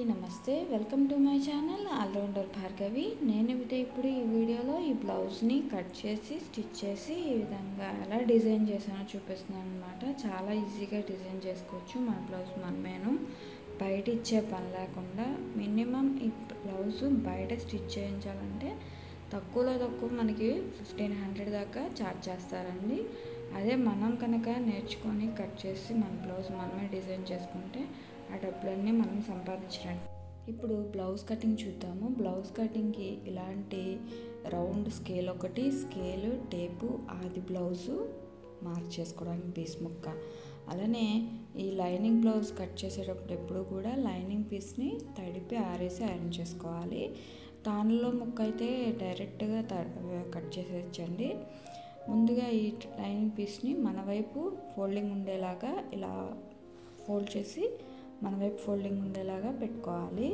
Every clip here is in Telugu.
నమస్తే welcome to my channel all rounder Bhargavi నేను అయితే ఇప్పుడు ఈ వీడియోలో ఈ బ్లౌజ్ని కట్ చేసి స్టిచ్ చేసి ఈ విధంగా ఎలా డిజైన్ చేశానో చూపిస్తున్నాను అనమాట చాలా ఈజీగా డిజైన్ చేసుకోవచ్చు మన బ్లౌజ్ మనమేను బయట ఇచ్చే పని లేకుండా మినిమం ఈ బ్లౌజ్ బయట స్టిచ్ చేయించాలంటే తక్కువలో తక్కువ మనకి ఫిఫ్టీన్ హండ్రెడ్ దాకా ఛార్జ్ చేస్తారండి అదే మనం కనుక నేర్చుకొని కట్ చేసి మన బ్లౌజ్ మనమే డిజైన్ చేసుకుంటే ఆ డబ్బులన్నీ మనం సంపాదించినట్టు ఇప్పుడు బ్లౌజ్ కటింగ్ చూద్దాము బ్లౌజ్ కటింగ్కి ఇలాంటి రౌండ్ స్కేల్ ఒకటి స్కేలు టేపు ఆది బ్లౌజు మార్క్ చేసుకోవడానికి పీస్ ముక్క అలానే ఈ లైనింగ్ బ్లౌజ్ కట్ చేసేటప్పుడు ఎప్పుడు కూడా లైనింగ్ పీస్ని తడిపి ఆరేసి ఐరన్ చేసుకోవాలి దానిలో ముక్క అయితే డైరెక్ట్గా కట్ చేసేయచ్చండి ముందుగా ఈ లైనింగ్ పీస్ని మన వైపు ఫోల్డింగ్ ఉండేలాగా ఇలా ఫోల్డ్ చేసి మన వైపు ఫోల్డింగ్ ఉండేలాగా పెట్టుకోవాలి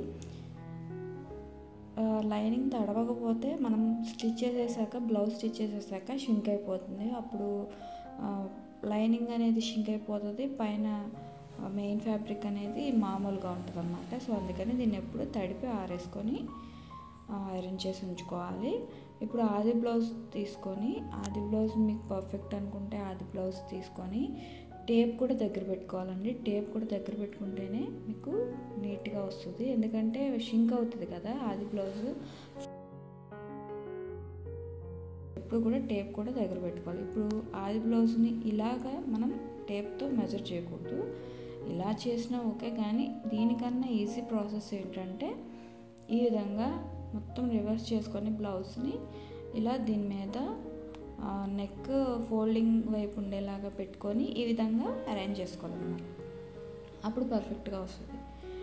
లైనింగ్ తడవకపోతే మనం స్టిచ్ చేసేసాక బ్లౌజ్ స్టిచ్ చేసేసాక షింక్ అయిపోతుంది అప్పుడు లైనింగ్ అనేది షింక్ అయిపోతుంది పైన మెయిన్ ఫ్యాబ్రిక్ అనేది మామూలుగా ఉంటుంది అన్నమాట సో అందుకని దీన్ని ఎప్పుడు తడిపి ఆరేసుకొని ఐరన్ చేసి ఉంచుకోవాలి ఇప్పుడు ఆది బ్లౌజ్ తీసుకొని ఆది బ్లౌజ్ మీకు పర్ఫెక్ట్ అనుకుంటే ఆది బ్లౌజ్ తీసుకొని టేప్ కూడా దగ్గర పెట్టుకోవాలండి టేప్ కూడా దగ్గర పెట్టుకుంటేనే మీకు నీట్గా వస్తుంది ఎందుకంటే షింక్ అవుతుంది కదా ఆది బ్లౌజ్ ఎప్పుడు కూడా టేప్ కూడా దగ్గర పెట్టుకోవాలి ఇప్పుడు ఆది బ్లౌజ్ని ఇలాగా మనం టేప్తో మెజర్ చేయకూడదు ఇలా చేసినా ఓకే కానీ దీనికన్నా ఈజీ ప్రాసెస్ ఏంటంటే ఈ విధంగా మొత్తం రివర్స్ చేసుకొని బ్లౌజ్ని ఇలా దీని మీద నెక్ ఫోల్డింగ్ వైపు ఉండేలాగా పెట్టుకొని ఈ విధంగా అరేంజ్ చేసుకోవాలన్నమాట అప్పుడు పర్ఫెక్ట్గా వస్తుంది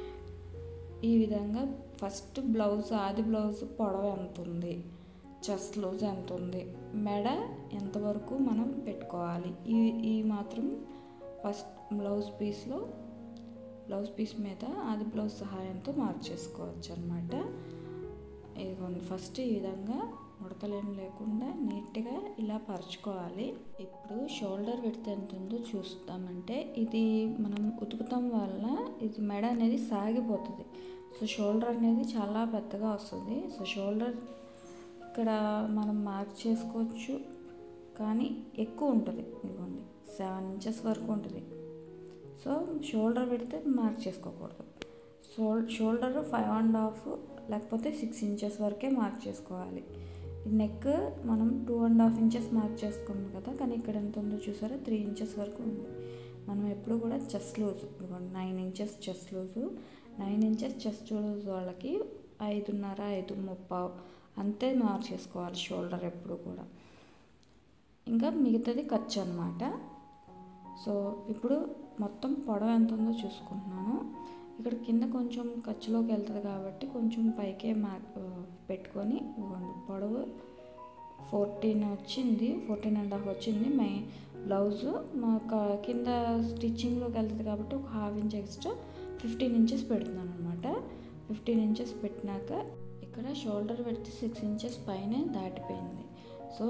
ఈ విధంగా ఫస్ట్ బ్లౌజ్ ఆది బ్లౌజ్ పొడవ ఎంత ఉంది చెస్ట్ లూజ్ ఎంత ఉంది మెడ ఎంతవరకు మనం పెట్టుకోవాలి ఈ ఈ మాత్రం ఫస్ట్ బ్లౌజ్ పీస్లో బ్లౌజ్ పీస్ మీద ఆది బ్లౌజ్ సహాయంతో మార్క్ చేసుకోవచ్చు అనమాట ఇదిగోండి ఫస్ట్ ఈ విధంగా ముడతలేం లేకుండా నీట్గా ఇలా పరుచుకోవాలి ఇప్పుడు షోల్డర్ విడత ఎంత ఉందో చూస్తామంటే ఇది మనం ఉతుకుతాం వల్ల ఇది మెడ అనేది సాగిపోతుంది సో షోల్డర్ అనేది చాలా పెద్దగా వస్తుంది సో షోల్డర్ ఇక్కడ మనం మార్క్ చేసుకోవచ్చు కానీ ఎక్కువ ఉంటుంది ఇదిగోండి సెవెన్ ఇంచెస్ వరకు ఉంటుంది సో షోల్డర్ పెడితే మార్క్ చేసుకోకూడదు షోల్ షోల్డర్ ఫైవ్ అండ్ హాఫ్ లేకపోతే సిక్స్ ఇంచెస్ వరకే మార్క్ చేసుకోవాలి నెక్ మనం two and half inches mark చేసుకున్నాం కదా కానీ ఇక్కడ ఎంత ఉందో చూసారా త్రీ ఇంచెస్ వరకు ఉంది మనం ఎప్పుడు కూడా చెస్ట్ లూజ్ ఇదిగోండి nine inches chest loose nine inches chest loose వాళ్ళకి ఐదున్నర ఐదు ముప్పావు అంతే మార్క్ చేసుకోవాలి షోల్డర్ ఎప్పుడు కూడా ఇంకా మిగతాది ఖర్చు అనమాట సో ఇప్పుడు మొత్తం పొడవ ఎంత ఉందో చూసుకుంటున్నాను ఇక్కడ కింద కొంచెం ఖర్చులోకి వెళ్తుంది కాబట్టి కొంచెం పైకే మార్క్ పెట్టుకొని పొడవు ఫోర్టీన్ వచ్చింది ఫోర్టీన్ అండ్ హాఫ్ వచ్చింది మై బ్లౌజ్ మా కింద స్టిచ్చింగ్లోకి వెళ్తుంది కాబట్టి ఒక half inch extra fifteen inches పెడుతున్నాను అనమాట ఫిఫ్టీన్ ఇంచెస్ పెట్టినాక ఇక్కడ షోల్డర్ పెడితే సిక్స్ ఇంచెస్ పైనే దాటిపోయింది సో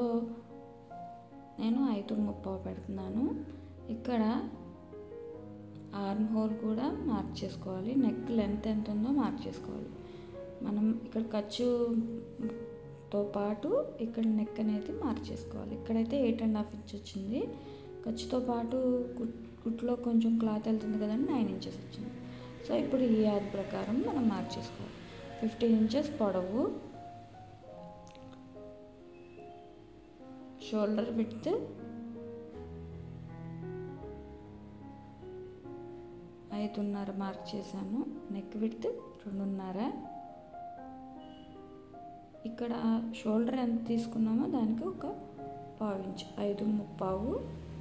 నేను ఐదు ముప్పై పెడుతున్నాను ఇక్కడ ఆర్మ్ హోల్ కూడా మార్క్ చేసుకోవాలి నెక్ లెంత్ ఎంత ఉందో మార్క్ చేసుకోవాలి మనం ఇక్కడ ఖర్చుతో పాటు ఇక్కడ నెక్ అనేది మార్క్ చేసుకోవాలి ఇక్కడైతే ఎయిట్ అండ్ హాఫ్ ఇంచ్ వచ్చింది ఖర్చుతో పాటు కుట్లో కొంచెం క్లాత్ వెళ్తుంది కదండి నైన్ ఇంచెస్ వచ్చింది సో ఇప్పుడు ఈ యాడ్ ప్రకారం మనం మార్క్ చేసుకోవాలి ఫిఫ్టీన్ ఇంచెస్ పొడవు షోల్డర్ విడ్త్ ఐదున్నర మార్క్ చేశాను నెక్ విడ్త్ రెండున్నర ఇక్కడ షోల్డర్ ఎంత తీసుకున్నామో దానికి ఒక పావు ఇంచ్ ఐదు ముప్పావు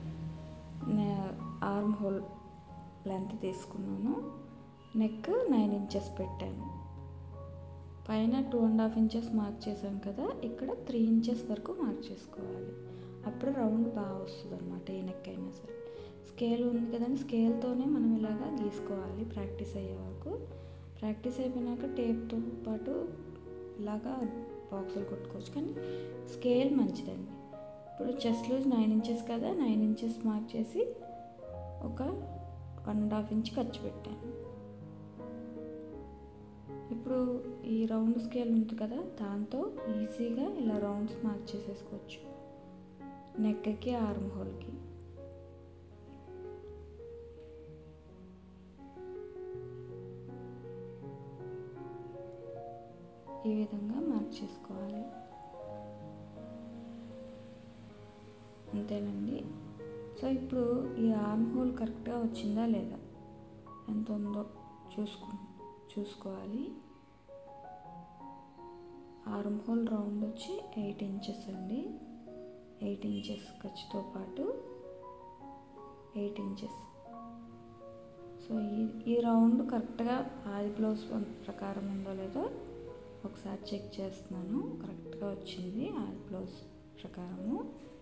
ఆర్మ్ హోల్ లెంత్ తీసుకున్నాను నెక్ నైన్ ఇంచెస్ పెట్టాను పైన two and half inches mark చేశాను కదా ఇక్కడ త్రీ ఇంచెస్ వరకు మార్క్ చేసుకోవాలి అప్పుడు రౌండ్ బాగా వస్తుంది అనమాట ఏ నెక్ అయినా సరే స్కేల్ ఉంది కదండి స్కేల్తోనే మనం ఇలాగా గీసుకోవాలి ప్రాక్టీస్ అయ్యే వరకు ప్రాక్టీస్ అయిపోయినాక టేప్తో పాటు ఇలాగా బాక్సులు కొట్టుకోవచ్చు కానీ స్కేల్ మంచిదండి ఇప్పుడు చెస్ట్ లూజ్ నైన్ ఇంచెస్ కదా నైన్ ఇంచెస్ మార్క్ చేసి ఒక వన్ అండ్ హాఫ్ ఇంచ్ ఖర్చు పెట్టాను ఇప్పుడు ఈ రౌండ్ స్కేల్ ఉంది కదా దాంతో ఈజీగా ఇలా రౌండ్స్ మార్క్ చేసేసుకోవచ్చు నెక్కి ఆర్మ్ హోల్కి ఈ విధంగా మార్క్ చేసుకోవాలి అంతేనండి సో ఇప్పుడు ఈ ఆర్మ్ హోల్ కరెక్ట్గా వచ్చిందా లేదా ఎంత ఉందో చూసుకో చూసుకోవాలి ఆర్మ్ హోల్ రౌండ్ వచ్చి ఎయిట్ ఇంచెస్ అండి ఎయిట్ ఇంచెస్ ఖర్చుతో పాటు ఎయిట్ ఇంచెస్ సో ఈ ఈ రౌండ్ కరెక్ట్గా ఆది బ్లౌజ్ ప్రకారం ఉందో లేదో ఒకసారి చెక్ చేస్తున్నాను కరెక్ట్గా వచ్చింది ఆది బ్లౌజ్ ప్రకారము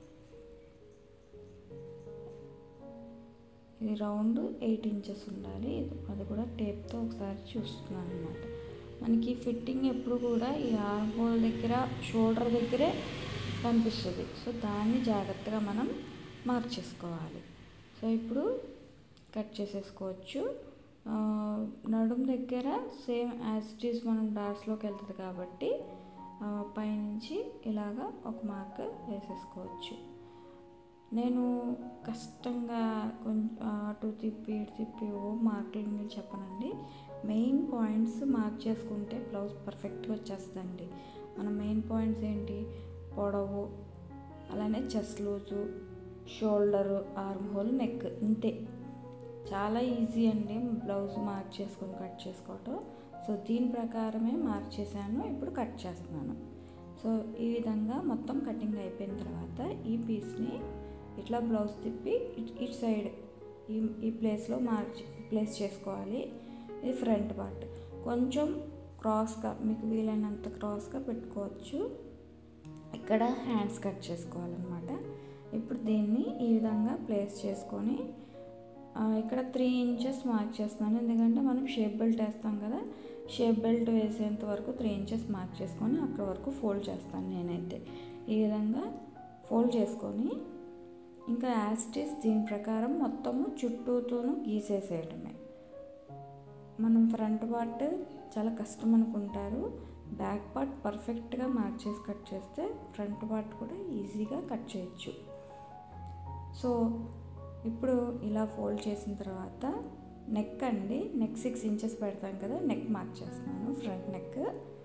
ఇది రౌండ్ ఎయిట్ ఇంచెస్ ఉండాలి అది కూడా టేప్తో ఒకసారి చూస్తున్నాను అనమాట మనకి ఫిట్టింగ్ ఎప్పుడు కూడా ఈ ఆర్మ్ హోల్ దగ్గర షోల్డర్ దగ్గరే కనిపిస్తుంది సో దాన్ని జాగ్రత్తగా మనం మార్క్ చేసుకోవాలి సో ఇప్పుడు కట్ చేసేసుకోవచ్చు నడుం దగ్గర సేమ్ యాజ్ ఇట్ ఈస్ మనం డార్స్లోకి వెళ్తుంది కాబట్టి పైనుంచి ఇలాగా ఒక మార్క్ వేసేసుకోవచ్చు నేను కష్టంగా కొంచెం అటు తిప్పి ఇటు తిప్పి ఓ మార్కులు మీరు చెప్పనండి మెయిన్ పాయింట్స్ మార్క్ చేసుకుంటే బ్లౌజ్ పర్ఫెక్ట్గా వచ్చేస్తుందండి మన మెయిన్ పాయింట్స్ ఏంటి పొడవు అలానే chest loose shoulder arm hole neck ఇంతే చాలా ఈజీ అండి బ్లౌజ్ మార్క్ చేసుకొని కట్ చేసుకోవటం సో దీని ప్రకారమే మార్క్ చేశాను ఇప్పుడు కట్ చేస్తున్నాను సో ఈ విధంగా మొత్తం కటింగ్ అయిపోయిన తర్వాత ఈ పీస్ని ఇట్లా బ్లౌజ్ తిప్పి ఇటు సైడ్ ఈ ఈ ప్లేస్లో మార్క్ ప్లేస్ చేసుకోవాలి ఇది ఫ్రంట్ పార్ట్ కొంచెం క్రాస్గా మీకు వీలైనంత క్రాస్గా పెట్టుకోవచ్చు ఇక్కడ హ్యాండ్స్ కట్ చేసుకోవాలన్నమాట ఇప్పుడు దీన్ని ఈ విధంగా ప్లేస్ చేసుకొని ఇక్కడ త్రీ ఇంచెస్ మార్క్ చేస్తున్నాను ఎందుకంటే మనం షేప్ బెల్ట్ వేస్తాం కదా షేప్ బెల్ట్ వేసేంత వరకు త్రీ ఇంచెస్ మార్క్ చేసుకొని అక్కడ వరకు ఫోల్డ్ చేస్తాను నేనైతే ఈ విధంగా ఫోల్డ్ చేసుకొని ఇంకా యాస్టిస్ దీని ప్రకారం మొత్తము చుట్టూతోనూ గీసేసేయటమే మనం ఫ్రంట్ పార్ట్ చాలా కష్టం అనుకుంటారు బ్యాక్ పార్ట్ పర్ఫెక్ట్గా మార్క్ చేసి కట్ చేస్తే ఫ్రంట్ పార్ట్ కూడా ఈజీగా కట్ చేయొచ్చు సో ఇప్పుడు ఇలా ఫోల్డ్ చేసిన తర్వాత నెక్ అండి నెక్ సిక్స్ ఇంచెస్ పెడతాం కదా నెక్ మార్క్ చేస్తున్నాను ఫ్రంట్ నెక్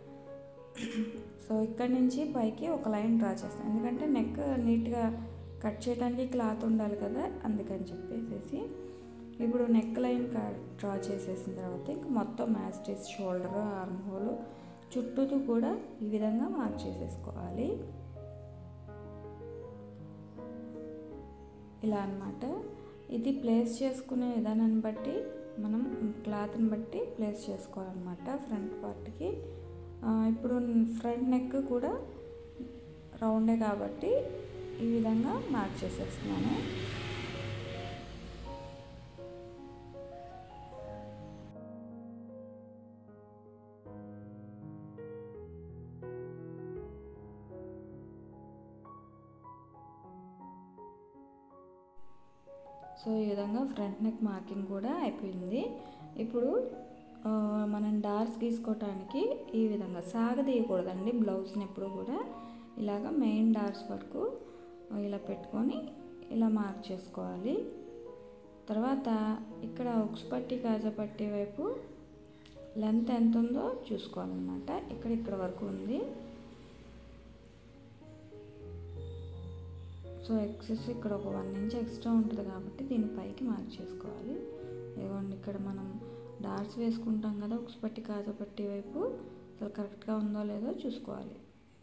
సో ఇక్కడ నుంచి పైకి ఒక లైన్ డ్రా చేస్తాను ఎందుకంటే నెక్ నీట్గా కట్ చేయడానికి క్లాత్ ఉండాలి కదా అందుకని చెప్పేసి ఇప్పుడు నెక్ లైన్ డ్రా చేసేసిన తర్వాత ఇంక మొత్తం మ్యాస్టిస్ షోల్డర్ ఆర్మ్ హోల్ చుట్టూతో కూడా ఈ విధంగా మార్క్ చేసేసుకోవాలి ఇలా అనమాట ఇది ప్లేస్ చేసుకునే విధానాన్ని బట్టి మనం క్లాత్ని బట్టి ప్లేస్ చేసుకోవాలన్నమాట ఫ్రంట్ పార్ట్కి ఇప్పుడు ఫ్రంట్ నెక్ కూడా రౌండే కాబట్టి ఈ విధంగా మార్క్ చేసేస్తున్నాను సో ఈ విధంగా ఫ్రంట్ నెక్ మార్కింగ్ కూడా అయిపోయింది ఇప్పుడు మనం డార్స్ గీసుకోవటానికి ఈ విధంగా సాగదీయకూడదండి బ్లౌజ్ని ఎప్పుడు కూడా ఇలాగ మెయిన్ డార్స్ వరకు ఇలా పెట్టుకొని ఇలా మార్క్ చేసుకోవాలి తర్వాత ఇక్కడ ఉక్స్ పట్టి కాజా పట్టి వైపు లెంత్ ఎంత ఉందో చూసుకోవాలన్నమాట ఇక్కడ ఇక్కడ వరకు ఉంది సో ఎక్సెస్ ఇక్కడ ఒక వన్ ఇంచ్ ఎక్స్ట్రా ఉంటుంది కాబట్టి దీని పైకి మార్క్ చేసుకోవాలి ఇదిగోండి ఇక్కడ మనం డార్ట్స్ వేసుకుంటాం కదా ఉక్స్ పట్టి కాజా పట్టి వైపు అసలు కరెక్ట్గా ఉందో లేదో చూసుకోవాలి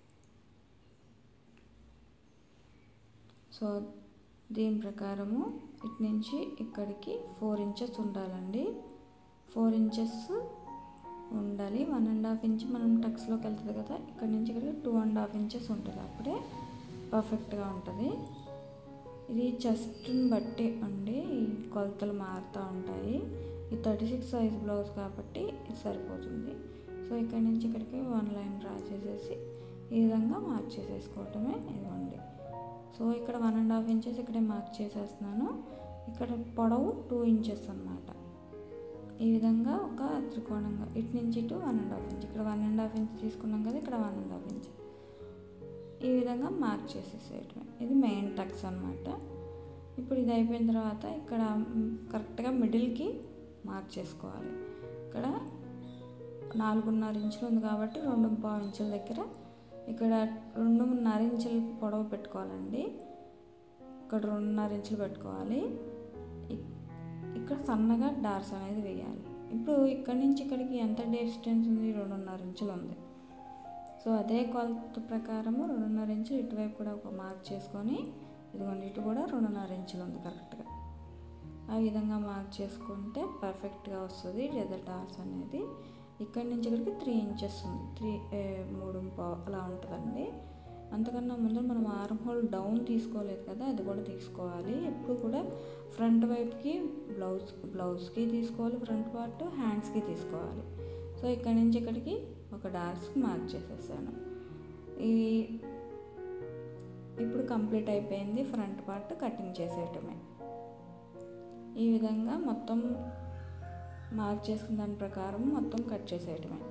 సో దీని ప్రకారము ఇటు నుంచి ఇక్కడికి ఫోర్ ఇంచెస్ ఉండాలండి ఫోర్ ఇంచెస్ ఉండాలి వన్ అండ్ హాఫ్ ఇంచ్ మనం టక్స్లోకి వెళ్తుంది కదా ఇక్కడ నుంచి ఇక్కడికి టూ అండ్ హాఫ్ ఇంచెస్ ఉంటుంది అప్పుడే పర్ఫెక్ట్గా ఉంటుంది ఇది చెస్ట్ని బట్టి అండి ఈ కొలతలు మారుతూ ఉంటాయి ఈ థర్టీ సిక్స్ సైజ్ బ్లౌజ్ కాబట్టి ఇది సరిపోతుంది సో ఇక్కడ నుంచి ఇక్కడికి వన్ లైన్ డ్రా చేసేసి ఈ విధంగా మార్క్ చేసేసుకోవటమే ఇవ్వండి సో ఇక్కడ వన్ అండ్ హాఫ్ ఇంచెస్ ఇక్కడే మార్క్ చేసేస్తున్నాను ఇక్కడ పొడవు టూ ఇంచెస్ అనమాట ఈ విధంగా ఒక త్రికోణంగా ఇటు నుంచి ఇటు వన్ అండ్ హాఫ్ ఇంచ్ ఇక్కడ వన్ అండ్ హాఫ్ ఇంచ్ తీసుకున్నాం కదా ఇక్కడ వన్ అండ్ హాఫ్ ఇంచ్ ఈ విధంగా మార్క్ చేసేసేయటమే ఇది మెయిన్ టక్స్ అనమాట ఇప్పుడు ఇది అయిపోయిన తర్వాత ఇక్కడ కరెక్ట్గా మిడిల్కి మార్క్ చేసుకోవాలి ఇక్కడ నాలుగున్నర ఇంచులు ఉంది కాబట్టి రెండు పావు ఇంచుల దగ్గర ఇక్కడ రెండున్నర ఇంచులు పొడవు పెట్టుకోవాలండి ఇక్కడ రెండున్నర ఇంచులు పెట్టుకోవాలి ఇక్- ఇక్కడ సన్నగా డార్స్ అనేది వేయాలి ఇప్పుడు ఇక్కడి నుంచి ఇక్కడికి ఎంత డిస్టెన్స్ ఉంది రెండున్నర ఇంచులు ఉంది సో అదే కొలత ప్రకారము రెండున్నర ఇంచులు ఇటువైపు కూడా ఒక మార్క్ చేసుకొని ఇదిగోండి ఇటు కూడా రెండున్నర ఇంచులు ఉంది కరెక్ట్గా ఆ విధంగా మార్క్ చేసుకుంటే పర్ఫెక్ట్గా వస్తుంది డెజర్ట్ డార్స్ అనేది ఇక్కడి నుంచి ఇక్కడికి త్రీ ఇంచెస్ ఉంది త్రీ మూడు పావు అలా ఉంటుందండి అంతకన్నా ముందు మనం ఆర్మ్ హోల్ డౌన్ తీసుకోలేదు కదా అది కూడా తీసుకోవాలి ఎప్పుడు కూడా ఫ్రంట్ వైపుకి బ్లౌజ్ బ్లౌజ్కి తీసుకోవాలి ఫ్రంట్ పార్ట్ హ్యాండ్స్కి తీసుకోవాలి సో ఇక్కడి నుంచి ఇక్కడికి ఒక డార్క్స్ మార్క్ చేసేసాను ఈ ఇప్పుడు కంప్లీట్ అయిపోయింది ఫ్రంట్ పార్ట్ కటింగ్ చేసేయటమే ఈ విధంగా మొత్తం మార్క్ చేసుకున్న దాని ప్రకారం మొత్తం కట్ చేసేయటమే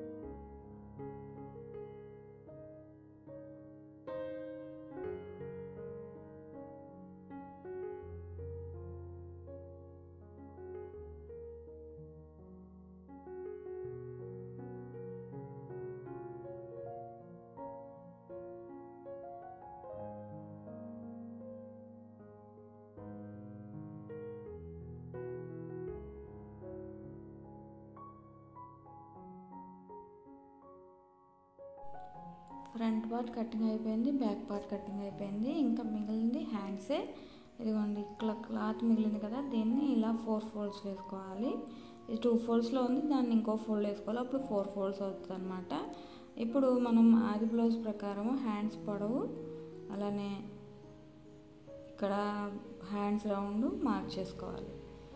ఫ్రంట్ పార్ట్ కటింగ్ అయిపోయింది బ్యాక్ పార్ట్ కటింగ్ అయిపోయింది ఇంకా మిగిలింది హ్యాండ్సే ఇదిగోండి ఇక్కడ క్లాత్ మిగిలింది కదా దీన్ని ఇలా ఫోర్ ఫోల్డ్స్ వేసుకోవాలి ఇది టూ ఫోల్డ్స్లో ఉంది దాన్ని ఇంకో ఫోల్డ్ వేసుకోవాలి అప్పుడు ఫోర్ ఫోల్డ్స్ అవుతుంది అనమాట ఇప్పుడు మనం ఆది బ్లౌజ్ ప్రకారం హ్యాండ్స్ పొడవు అలానే ఇక్కడ హ్యాండ్స్ రౌండ్ మార్క్ చేసుకోవాలి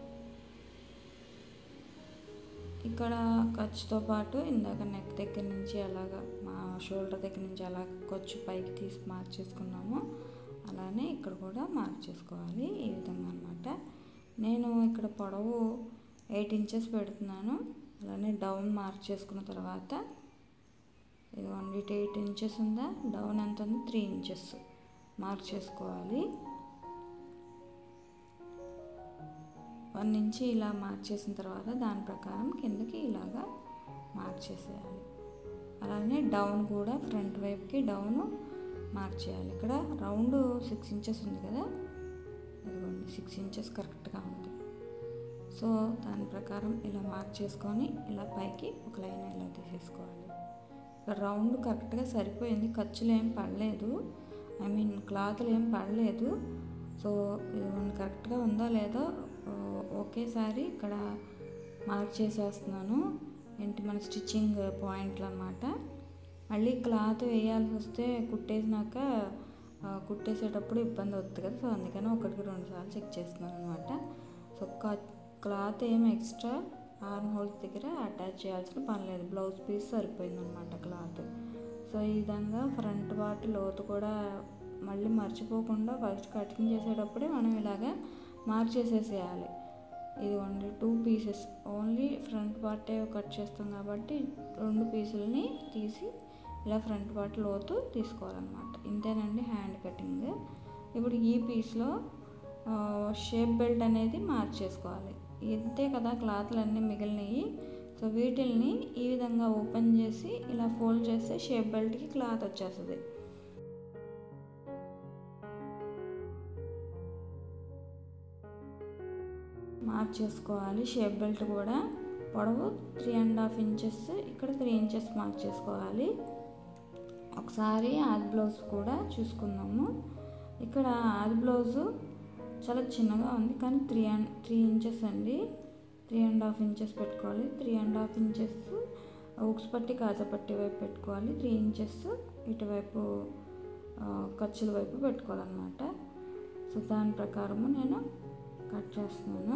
ఇక్కడ ఖర్చుతో పాటు ఇందాక నెక్ దగ్గర నుంచి అలాగా మా షోల్డర్ దగ్గర నుంచి అలా ఖర్చు పైకి తీసి మార్క్ చేసుకున్నాము అలానే ఇక్కడ కూడా మార్క్ చేసుకోవాలి ఈ విధంగా అనమాట నేను ఇక్కడ పొడవు ఎయిట్ ఇంచెస్ పెడుతున్నాను అలానే డౌన్ మార్క్ చేసుకున్న తర్వాత ఇదిగోండి ఇటు ఎయిట్ ఇంచెస్ ఉందా డౌన్ ఎంత ఉంది త్రీ ఇంచెస్ మార్క్ చేసుకోవాలి వన్ నుంచి ఇలా మార్క్ చేసిన తర్వాత దాని ప్రకారం కిందకి ఇలాగా మార్క్ చేసేయాలి అలానే డౌన్ కూడా ఫ్రంట్ వైపుకి డౌన్ మార్క్ చేయాలి ఇక్కడ రౌండ్ సిక్స్ ఇంచెస్ ఉంది కదా ఇదిగోండి సిక్స్ ఇంచెస్ కరెక్ట్గా ఉంది సో దాని ప్రకారం ఇలా మార్క్ చేసుకొని ఇలా పైకి ఒక లైన్ ఇలా తీసేసుకోవాలి ఇక్కడ రౌండ్ కరెక్ట్గా సరిపోయింది ఖర్చులు ఏం పడలేదు ఐ మీన్ క్లాత్లు ఏం పడలేదు సో ఇదిగోండి కరెక్ట్గా ఉందో లేదో ఆ, ఒకేసారి ఇక్కడ మార్క్ చేసేస్తున్నాను ఏంటి మన స్టిచ్చింగ్ పాయింట్లు అనమాట మళ్ళీ క్లాత్ వేయాల్సి వస్తే కుట్టేసినాక ఆ, కుట్టేసేటప్పుడు ఇబ్బంది అవుతుంది కదా సో అందుకని ఒకటికి రెండు సార్లు చెక్ చేస్తున్నాను అనమాట సో క్లాత్ ఏం ఎక్స్ట్రా ఆర్మ్ హోల్స్ దగ్గర అటాచ్ చేయాల్సిన పని లేదు బ్లౌజ్ పీస్ సరిపోయిందనమాట క్లాత్ సో ఈ విధంగా ఫ్రంట్ పార్ట్ లోతు కూడా మళ్ళీ మర్చిపోకుండా ఫస్ట్ కటింగ్ చేసేటప్పుడే మనం ఇలాగా మార్క్ చేసేసేయాలి ఇదిగోండి టూ పీసెస్ ఓన్లీ ఫ్రంట్ పార్టే కట్ చేస్తాం కాబట్టి రెండు పీసులని తీసి ఇలా ఫ్రంట్ పార్ట్ లోతు తీసుకోవాలన్నమాట ఇంతేనండి హ్యాండ్ కటింగ్ ఇప్పుడు ఈ పీస్లో షేప్ బెల్ట్ అనేది మార్క్ చేసుకోవాలి ఇంతే కదా క్లాత్లు అన్నీ మిగిలినవి సో వీటిల్ని ఈ విధంగా ఓపెన్ చేసి ఇలా ఫోల్డ్ చేస్తే షేప్ బెల్ట్కి క్లాత్ వచ్చేస్తుంది మార్క్ చేసుకోవాలి షేప్ బెల్ట్ కూడా పొడవు త్రీ అండ్ హాఫ్ ఇంచెస్ ఇక్కడ త్రీ ఇంచెస్ మార్క్ చేసుకోవాలి ఒకసారి ఆది బ్లౌజ్ కూడా చూసుకుందాము ఇక్కడ ఆది బ్లౌజు చాలా చిన్నగా ఉంది కానీ త్రీ అండ్ త్రీ ఇంచెస్ అండి త్రీ అండ్ హాఫ్ ఇంచెస్ పెట్టుకోవాలి three and half inches hooks పట్టి కాజపట్టి వైపు పెట్టుకోవాలి త్రీ ఇంచెస్ ఇటువైపు ఆ, ఖర్చుల వైపు పెట్టుకోవాలన్నమాట సో దాని ప్రకారము నేను కట్ చేస్తున్నాను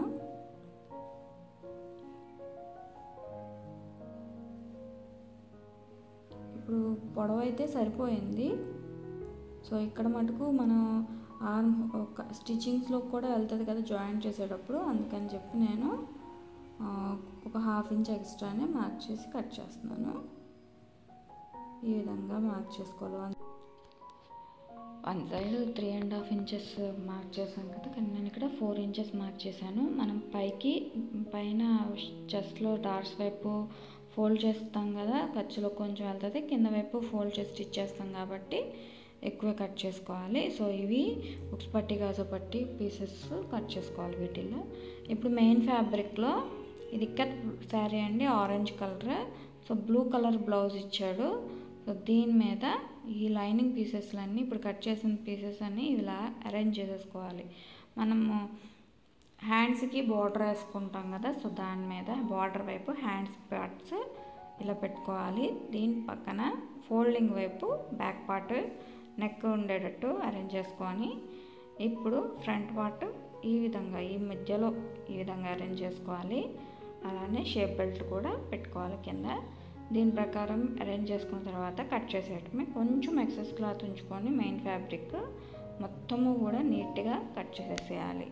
ఇప్పుడు పొడవు అయితే సరిపోయింది సో ఇక్కడ మటుకు మనం ఆర్మ్ ఒక స్టిచ్చింగ్స్లో కూడా వెళ్తుంది కదా జాయింట్ చేసేటప్పుడు అందుకని చెప్పి నేను ఆ, ఒక హాఫ్ ఇంచ్ ఎక్స్ట్రానే మార్క్ చేసి కట్ చేస్తున్నాను ఈ విధంగా మార్క్ చేసుకోవాలి one one side three and half inches mark చేశాను కదా కానీ నేను ఇక్కడ ఫోర్ ఇంచెస్ మార్క్ చేశాను మనం పైకి పైన చెస్ట్లో డార్ట్స్ వైపు ఫోల్డ్ చేస్తాం కదా ఖర్చులో కొంచెం వెళ్తుంది కింద వైపు ఫోల్డ్ చేసి స్టిచ్ చేస్తాం కాబట్టి ఎక్కువ కట్ చేసుకోవాలి సో ఇవి ఉక్స్ పట్టి గాజు పట్టి పీసెస్ కట్ చేసుకోవాలి వీటిల్లో ఇప్పుడు మెయిన్ ఫ్యాబ్రిక్లో ఇది ఇక్కత్ శారీ అండి orange colour so blue colour blouse ఇచ్చాడు సో దీని మీద ఈ లైనింగ్ పీసెస్లన్నీ ఇప్పుడు కట్ చేసిన పీసెస్ అన్నీ ఇలా అరేంజ్ చేసేసుకోవాలి మనము హ్యాండ్స్కి బార్డర్ వేసుకుంటాం కదా సో దాని మీద బార్డర్ వైపు హ్యాండ్స్ పార్ట్స్ ఇలా పెట్టుకోవాలి దీని పక్కన ఫోల్డింగ్ వైపు బ్యాక్ పార్ట్ నెక్ ఉండేటట్టు అరేంజ్ చేసుకొని ఇప్పుడు ఫ్రంట్ పార్ట్ ఈ విధంగా ఈ మధ్యలో ఈ విధంగా అరేంజ్ చేసుకోవాలి అలానే షేప్ బెల్ట్ కూడా పెట్టుకోవాలి కింద దీని ప్రకారం అరేంజ్ చేసుకున్న తర్వాత కట్ చేసేయటమే కొంచెం ఎక్సెస్ క్లాత్ ఉంచుకొని మెయిన్ ఫ్యాబ్రిక్ మొత్తము కూడా నీట్గా కట్ చేసేసేయాలి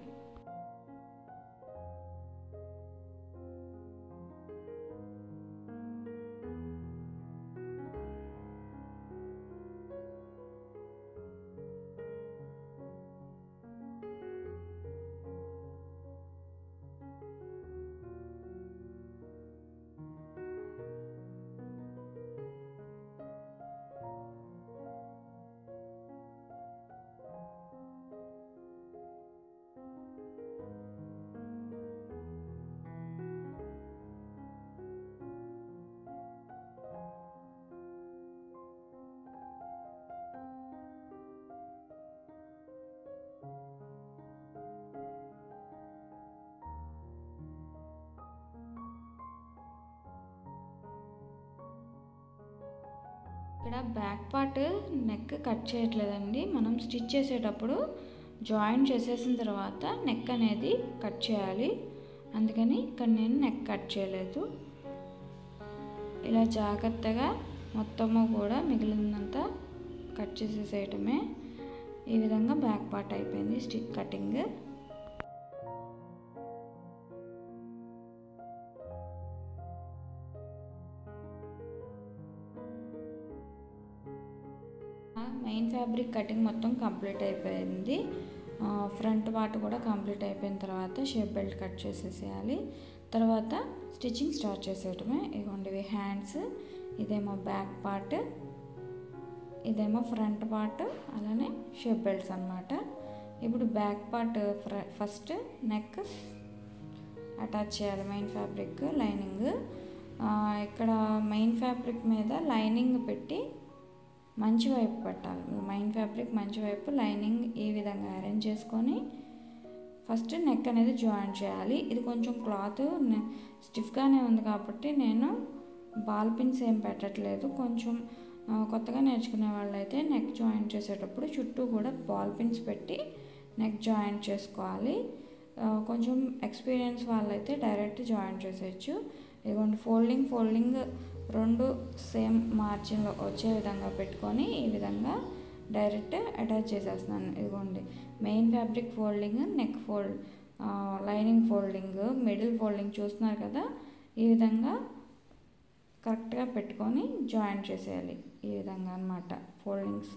ఇక్కడ బ్యాక్ పార్ట్ నెక్ కట్ చేయట్లేదండి మనం స్టిచ్ చేసేటప్పుడు జాయిన్ చేసేసిన తర్వాత నెక్ అనేది కట్ చేయాలి అందుకని ఇక్కడ నేను నెక్ కట్ చేయలేదు ఇలా జాగ్రత్తగా మొత్తము కూడా మిగిలినంత కట్ చేసేసేయటమే ఈ విధంగా బ్యాక్ పార్ట్ అయిపోయింది stitch cutting main fabric cutting మొత్తం కంప్లీట్ అయిపోయింది ఫ్రంట్ పార్ట్ కూడా కంప్లీట్ అయిపోయిన తర్వాత షేప్ బెల్ట్ కట్ చేసేసేయాలి తర్వాత స్టిచ్చింగ్ స్టార్ట్ చేసేయటమే ఇదిగోండి ఇవి హ్యాండ్స్ ఇదేమో బ్యాక్ పార్ట్ ఇదేమో ఫ్రంట్ పార్ట్ అలానే షేప్ బెల్ట్స్ అనమాట ఇప్పుడు back part first neck attach చేయాలి మెయిన్ ఫ్యాబ్రిక్ లైనింగ్ ఇక్కడ మెయిన్ ఫ్యాబ్రిక్ మీద లైనింగ్ పెట్టి మంచి వైపు పెట్టాలి మెయిన్ ఫ్యాబ్రిక్ మంచి వైపు లైనింగ్ ఈ విధంగా అరేంజ్ చేసుకొని ఫస్ట్ నెక్ అనేది జాయిన్ చేయాలి ఇది కొంచెం క్లాత్ స్టిఫ్గానే ఉంది కాబట్టి నేను బాల్ పిన్స్ ఏం పెట్టట్లేదు కొంచెం ఆ, కొత్తగా నేర్చుకునే వాళ్ళైతే నెక్ జాయిన్ చేసేటప్పుడు చుట్టూ కూడా బాల్ పిన్స్ పెట్టి నెక్ జాయిన్ చేసుకోవాలి ఆ, కొంచెం ఎక్స్పీరియన్స్ వాళ్ళైతే డైరెక్ట్ జాయిన్ చేసేయచ్చు ఇదిగోండి ఫోల్డింగ్ ఫోల్డింగ్ రెండు సేమ్ మార్జిన్లో వచ్చే విధంగా పెట్టుకొని ఈ విధంగా డైరెక్ట్ అటాచ్ చేసేస్తున్నాను ఇదిగోండి main fabric folding neck fold lining folding middle folding చూస్తున్నారు కదా ఈ విధంగా కరెక్ట్గా పెట్టుకొని జాయిన్ చేసేయాలి ఈ విధంగా అనమాట ఫోల్డింగ్స్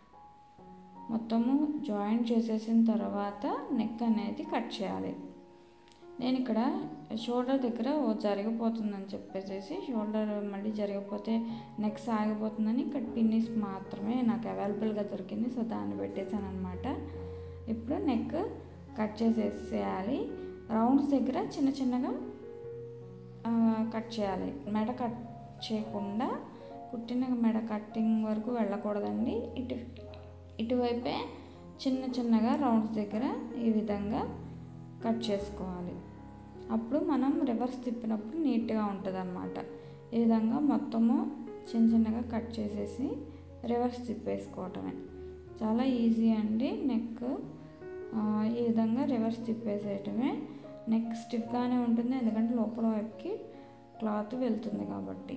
మొత్తము జాయిన్ చేసేసిన తర్వాత నెక్ అనేది కట్ చేయాలి నేను ఇక్కడ షోల్డర్ దగ్గర ఓ జరిగిపోతుందని చెప్పేసి షోల్డర్ మళ్ళీ జరిగిపోతే నెక్ సాగిపోతుందని ఇక్కడ పిన్నిస్ మాత్రమే నాకు అవైలబుల్గా దొరికింది సో దాన్ని పెట్టేశాను అనమాట ఇప్పుడు నెక్ కట్ చేసేసేయాలి రౌండ్స్ దగ్గర చిన్న చిన్నగా ఆ, కట్ చేయాలి మెడ కట్ చేయకుండా కుట్టిన మెడ కట్టింగ్ వరకు వెళ్ళకూడదండి ఇటు ఇటువైపే చిన్న చిన్నగా రౌండ్స్ దగ్గర ఈ విధంగా కట్ చేసుకోవాలి అప్పుడు మనం రివర్స్ తిప్పినప్పుడు నీట్గా ఉంటుంది అనమాట ఈ విధంగా మొత్తము చిన్న చిన్నగా కట్ చేసేసి రివర్స్ తిప్పేసుకోవటమే చాలా ఈజీ అండి నెక్ ఆ, ఈ విధంగా రివర్స్ తిప్పేసేయటమే నెక్ స్టిఫ్గానే ఉంటుంది ఎందుకంటే లోపల వైపుకి క్లాత్ వెళ్తుంది కాబట్టి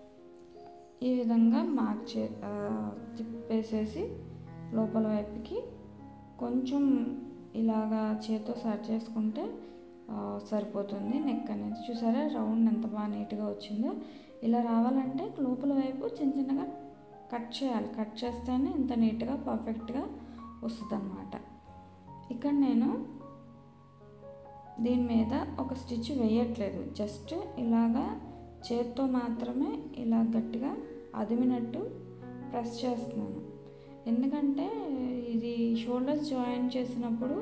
ఈ విధంగా మార్క్ చే ఆ, తిప్పేసేసి లోపల వైపుకి కొంచెం ఇలాగా చేతితో సర్చ్ చేసుకుంటే ఆ, సరిపోతుంది నెక్ అనేది చూసారా రౌండ్ ఎంత బాగా నీట్గా వచ్చిందో ఇలా రావాలంటే లోపల వైపు చిన్న చిన్నగా కట్ చేయాలి కట్ చేస్తేనే ఇంత నీట్గా పర్ఫెక్ట్గా వస్తుంది అనమాట ఇక్కడ నేను దీని మీద ఒక స్టిచ్ వేయట్లేదు జస్ట్ ఇలాగా చేత్తో మాత్రమే ఇలా గట్టిగా అదిమినట్టు ప్రెస్ చేస్తున్నాను ఎందుకంటే ఇది షోల్డర్స్ జాయిన్ చేసినప్పుడు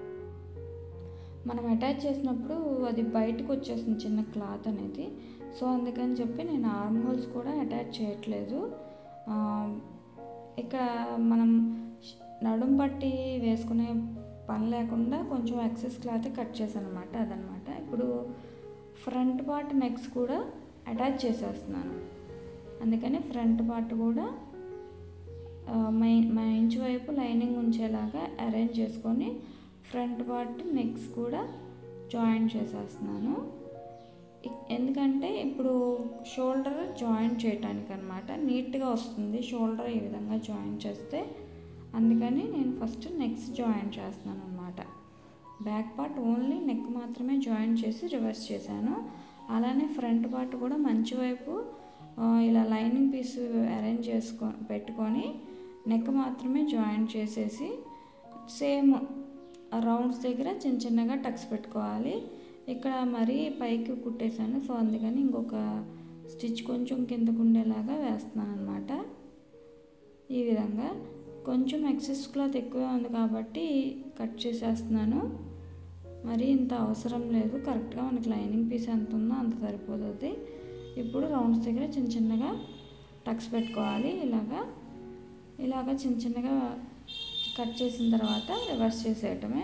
మనం అటాచ్ చేసినప్పుడు అది బయటకు వచ్చేస్తుంది చిన్న క్లాత్ అనేది సో అందుకని చెప్పి నేను ఆర్మ్ హోల్స్ కూడా అటాచ్ చేయట్లేదు ఆ, ఇక్కడ మనం నడుం పట్టి వేసుకునే పని లేకుండా కొంచెం ఎక్సెస్ క్లాత్ కట్ చేశాను అనమాట అదనమాట ఇప్పుడు ఫ్రంట్ పార్ట్ నెక్స్ కూడా అటాచ్ చేసేస్తున్నాను అందుకని ఫ్రంట్ పార్ట్ కూడా ఆ, మై మా ఇంచు వైపు లైనింగ్ ఉంచేలాగా అరేంజ్ చేసుకొని ఫ్రంట్ పార్ట్ నెక్స్ కూడా జాయిన్ చేసేస్తున్నాను ఇ- ఎందుకంటే ఇప్పుడు షోల్డర్ జాయిన్ చేయటానికి అనమాట నీట్గా వస్తుంది షోల్డర్ ఈ విధంగా జాయిన్ చేస్తే అందుకని నేను ఫస్ట్ నెక్స్ జాయిన్ చేస్తున్నాను అనమాట బ్యాక్ పార్ట్ ఓన్లీ నెక్ మాత్రమే జాయిన్ చేసి రివర్స్ చేశాను అలానే ఫ్రంట్ పార్ట్ కూడా మంచి వైపు ఆ, ఇలా లైనింగ్ పీస్ అరేంజ్ చేసుకో పెట్టుకొని నెక్ మాత్రమే జాయిన్ చేసేసి సేమ్ రౌండ్స్ దగ్గర చిన్న చిన్నగా టక్స్ పెట్టుకోవాలి ఇక్కడ మరీ పైకి కుట్టేశాను సో అందుకని ఇంకొక స్టిచ్ కొంచెం కిందకు ఉండేలాగా వేస్తున్నాను అనమాట ఈ విధంగా కొంచెం ఎక్సెస్ క్లాత్ ఎక్కువే ఉంది కాబట్టి కట్ చేసేస్తున్నాను మరి ఇంత అవసరం లేదు కరెక్ట్గా మనకి లైనింగ్ పీస్ ఎంత ఉందో అంత సరిపోతుంది ఇప్పుడు రౌండ్స్ దగ్గర చిన్న చిన్నగా టక్స్ పెట్టుకోవాలి ఇలాగా ఇలాగ చిన్న చిన్నగా కట్ చేసిన తర్వాత రివర్స్ చేసేయటమే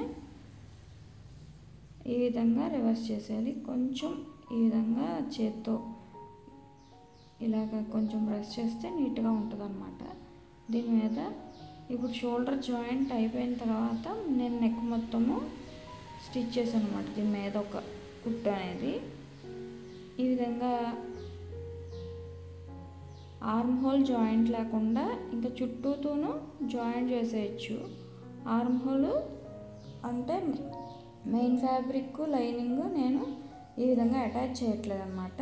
ఈ విధంగా రివర్స్ చేసేయాలి కొంచెం ఈ విధంగా చేత్తో ఇలాగ కొంచెం బ్రష్ చేస్తే నీట్గా ఉంటుంది అనమాట దీని మీద ఇప్పుడు షోల్డర్ జాయింట్ అయిపోయిన తర్వాత నేను నెక్ మొత్తము స్టిచ్ చేశాను అనమాట దీని మీద ఒక కుట్టు అనేది ఈ విధంగా ఆర్మ్ హోల్ జాయింట్ లేకుండా ఇంకా చుట్టూతోనూ జాయింట్ చేసేయచ్చు ఆర్మ్ హోల్ అంటే మెయిన్ ఫ్యాబ్రిక్ లైనింగ్ నేను ఈ విధంగా అటాచ్ చేయట్లేదు అనమాట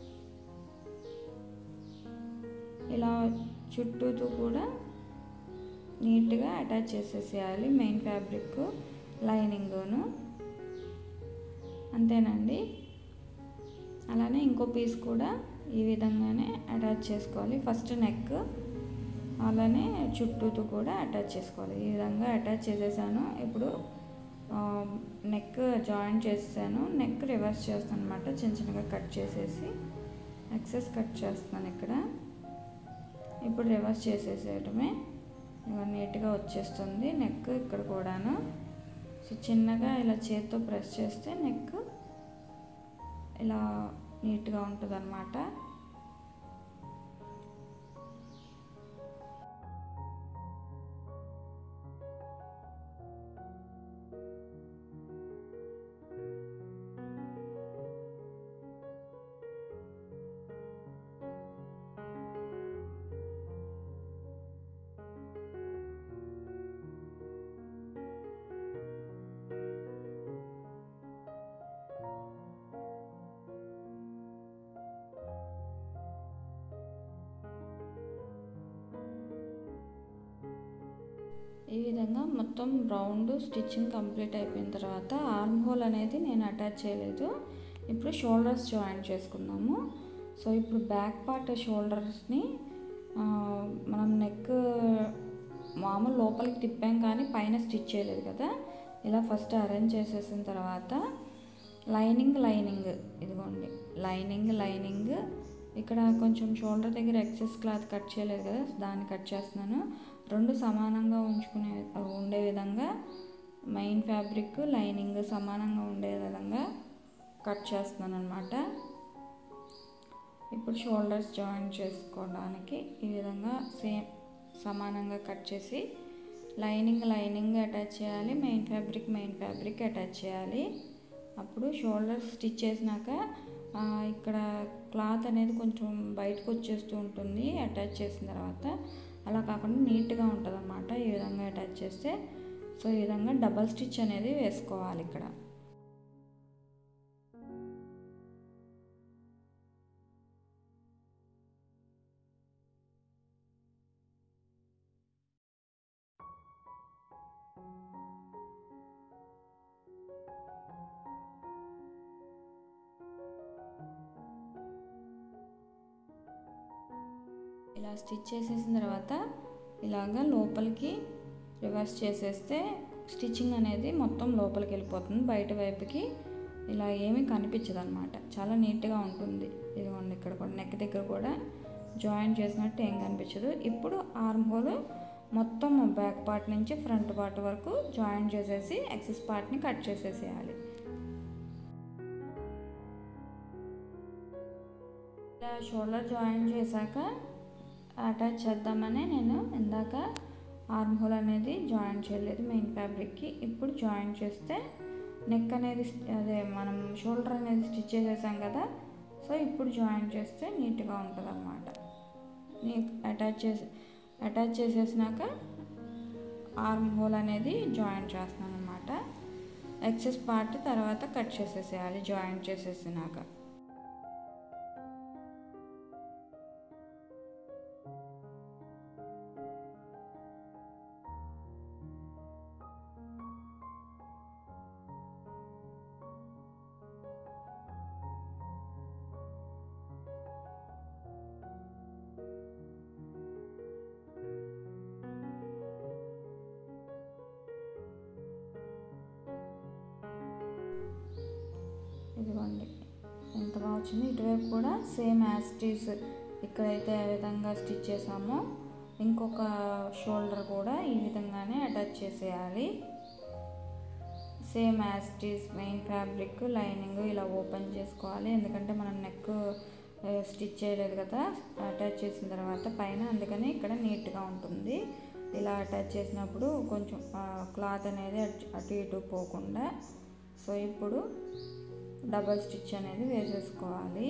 ఇలా చుట్టూతో కూడా నీట్గా అటాచ్ చేసేసేయాలి మెయిన్ ఫ్యాబ్రిక్ లైనింగ్ను అంతేనండి అలానే ఇంకో పీస్ కూడా ఈ విధంగానే అటాచ్ చేసుకోవాలి ఫస్ట్ నెక్ అలానే చుట్టూతో కూడా అటాచ్ చేసుకోవాలి ఈ విధంగా అటాచ్ చేసేసాను ఇప్పుడు నెక్ జాయిన్ చేసాను నెక్ రివర్స్ చేస్తాను అనమాట చిన్న చిన్నగా కట్ చేసేసి ఎక్సెస్ కట్ చేస్తున్నాను ఇక్కడ ఇప్పుడు రివర్స్ చేసేసేయటమే ఇక నీట్గా వచ్చేస్తుంది నెక్ ఇక్కడ కూడాను సో చిన్నగా ఇలా చేత్తో ప్రెస్ చేస్తే నెక్ ఇలా నీట్గా ఉంటుంది అనమాట ఈ విధంగా మొత్తం రౌండ్ స్టిచ్చింగ్ కంప్లీట్ అయిపోయిన తర్వాత ఆర్మ్ హోల్ అనేది నేను అటాచ్ చేయలేదు ఇప్పుడు షోల్డర్స్ జాయిన్ చేసుకుందాము సో ఇప్పుడు బ్యాక్ పార్ట్ షోల్డర్స్ని మనం నెక్ మామూలు లోపలికి తిప్పాం కానీ పైన స్టిచ్ చేయలేదు కదా ఇలా ఫస్ట్ అరేంజ్ చేసేసిన తర్వాత లైనింగ్ లైనింగ్ ఇదిగోండి లైనింగ్ లైనింగ్ ఇక్కడ కొంచెం షోల్డర్ దగ్గర ఎక్సెస్ క్లాత్ కట్ చేయలేదు కదా దాన్ని కట్ చేస్తున్నాను రెండు సమానంగా ఉంచుకునే ఉండే విధంగా మెయిన్ ఫ్యాబ్రిక్ లైనింగ్ సమానంగా ఉండే విధంగా కట్ చేస్తున్నాను అనమాట ఇప్పుడు షోల్డర్స్ జాయిన్ చేసుకోవడానికి ఈ విధంగా సేమ్ సమానంగా కట్ చేసి లైనింగ్ లైనింగ్ అటాచ్ చేయాలి main fabric main fabric attach చేయాలి అప్పుడు షోల్డర్ స్టిచ్ చేసినాక ఆ, ఇక్కడ క్లాత్ అనేది కొంచెం బయటకు వచ్చేస్తూ ఉంటుంది అటాచ్ చేసిన తర్వాత అలా కాకుండా నీట్గా ఉంటుంది అన్నమాట ఈ విధంగా అటాచ్ చేస్తే సో ఈ విధంగా డబల్ స్టిచ్ అనేది వేసుకోవాలి ఇక్కడ ఇలా స్టిచ్ చేసేసిన తర్వాత ఇలాగా లోపలికి రివర్స్ చేసేస్తే స్టిచ్చింగ్ అనేది మొత్తం లోపలికి వెళ్ళిపోతుంది బయట వైపుకి ఇలా ఏమీ కనిపించదు అనమాట చాలా నీట్గా ఉంటుంది ఇదిగోండి ఇక్కడ కూడా నెక్ దగ్గర కూడా జాయిన్ చేసినట్టు ఏం కనిపించదు ఇప్పుడు ఆర్మ్ హోల్ మొత్తం బ్యాక్ పార్ట్ నుంచి ఫ్రంట్ పార్ట్ వరకు జాయిన్ చేసేసి ఎక్సెస్ పార్ట్ని కట్ చేసేసేయాలి ఇలా షోల్డర్ జాయిన్ చేశాక అటాచ్ చేద్దామని నేను ఇందాక ఆర్మ్ హోల్ అనేది జాయిన్ చేయలేదు మెయిన్ ఫ్యాబ్రిక్కి ఇప్పుడు జాయిన్ చేస్తే నెక్ అనేది అదే మనం షోల్డర్ అనేది స్టిచ్ చేసేసాం కదా సో ఇప్పుడు జాయిన్ చేస్తే నీట్గా ఉంటుంది అనమాట నీ అటాచ్ చేసి అటాచ్ చేసేసినాక ఆర్మ్ హోల్ అనేది జాయిన్ చేస్తున్నాను అనమాట ఎక్సెస్ పార్ట్ తర్వాత కట్ చేసేసేయాలి జాయిన్ చేసేసినాక ఇదిగోండి ఎంత బాగా వచ్చింది ఇటువైపు కూడా సేమ్ యాస్టీస్ ఇక్కడైతే ఏ విధంగా స్టిచ్ చేసామో ఇంకొక షోల్డర్ కూడా ఈ విధంగానే అటాచ్ చేసేయాలి same as it is main fabric lining ఇలా ఓపెన్ చేసుకోవాలి ఎందుకంటే మనం నెక్ స్టిచ్ చేయలేదు కదా అటాచ్ చేసిన తర్వాత పైన అందుకని ఇక్కడ నీట్గా ఉంటుంది ఇలా అటాచ్ చేసినప్పుడు కొంచెం క్లాత్ అనేది అటు ఇటు పోకుండా సో ఇప్పుడు డబల్ స్టిచ్ అనేది వేసేసుకోవాలి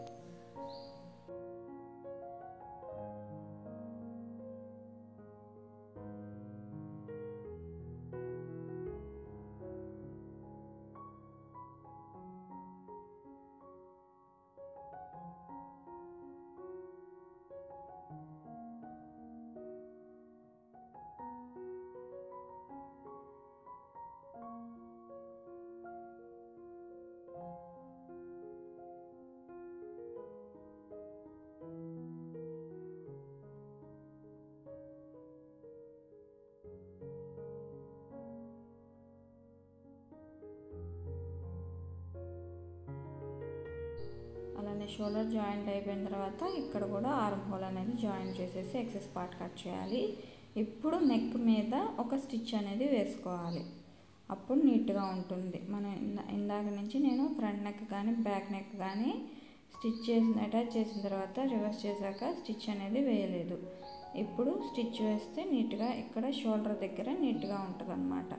అలానే షోల్డర్ జాయింట్ అయిపోయిన తర్వాత ఇక్కడ కూడా ఆర్మ్ హోల్ అనేది జాయిన్ చేసేసి ఎక్సెస్ పార్ట్ కట్ చేయాలి ఇప్పుడు నెక్ మీద ఒక స్టిచ్ అనేది వేసుకోవాలి అప్పుడు నీట్గా ఉంటుంది మనం ఇందా ఇందాక నుంచి నేను ఫ్రంట్ నెక్ కానీ బ్యాక్ నెక్ కానీ స్టిచ్ చేసిన అటాచ్ చేసిన తర్వాత రివర్స్ చేశాక స్టిచ్ అనేది వేయలేదు ఇప్పుడు స్టిచ్ వేస్తే నీట్గా ఇక్కడ షోల్డర్ దగ్గర నీట్గా ఉంటుంది అన్నమాట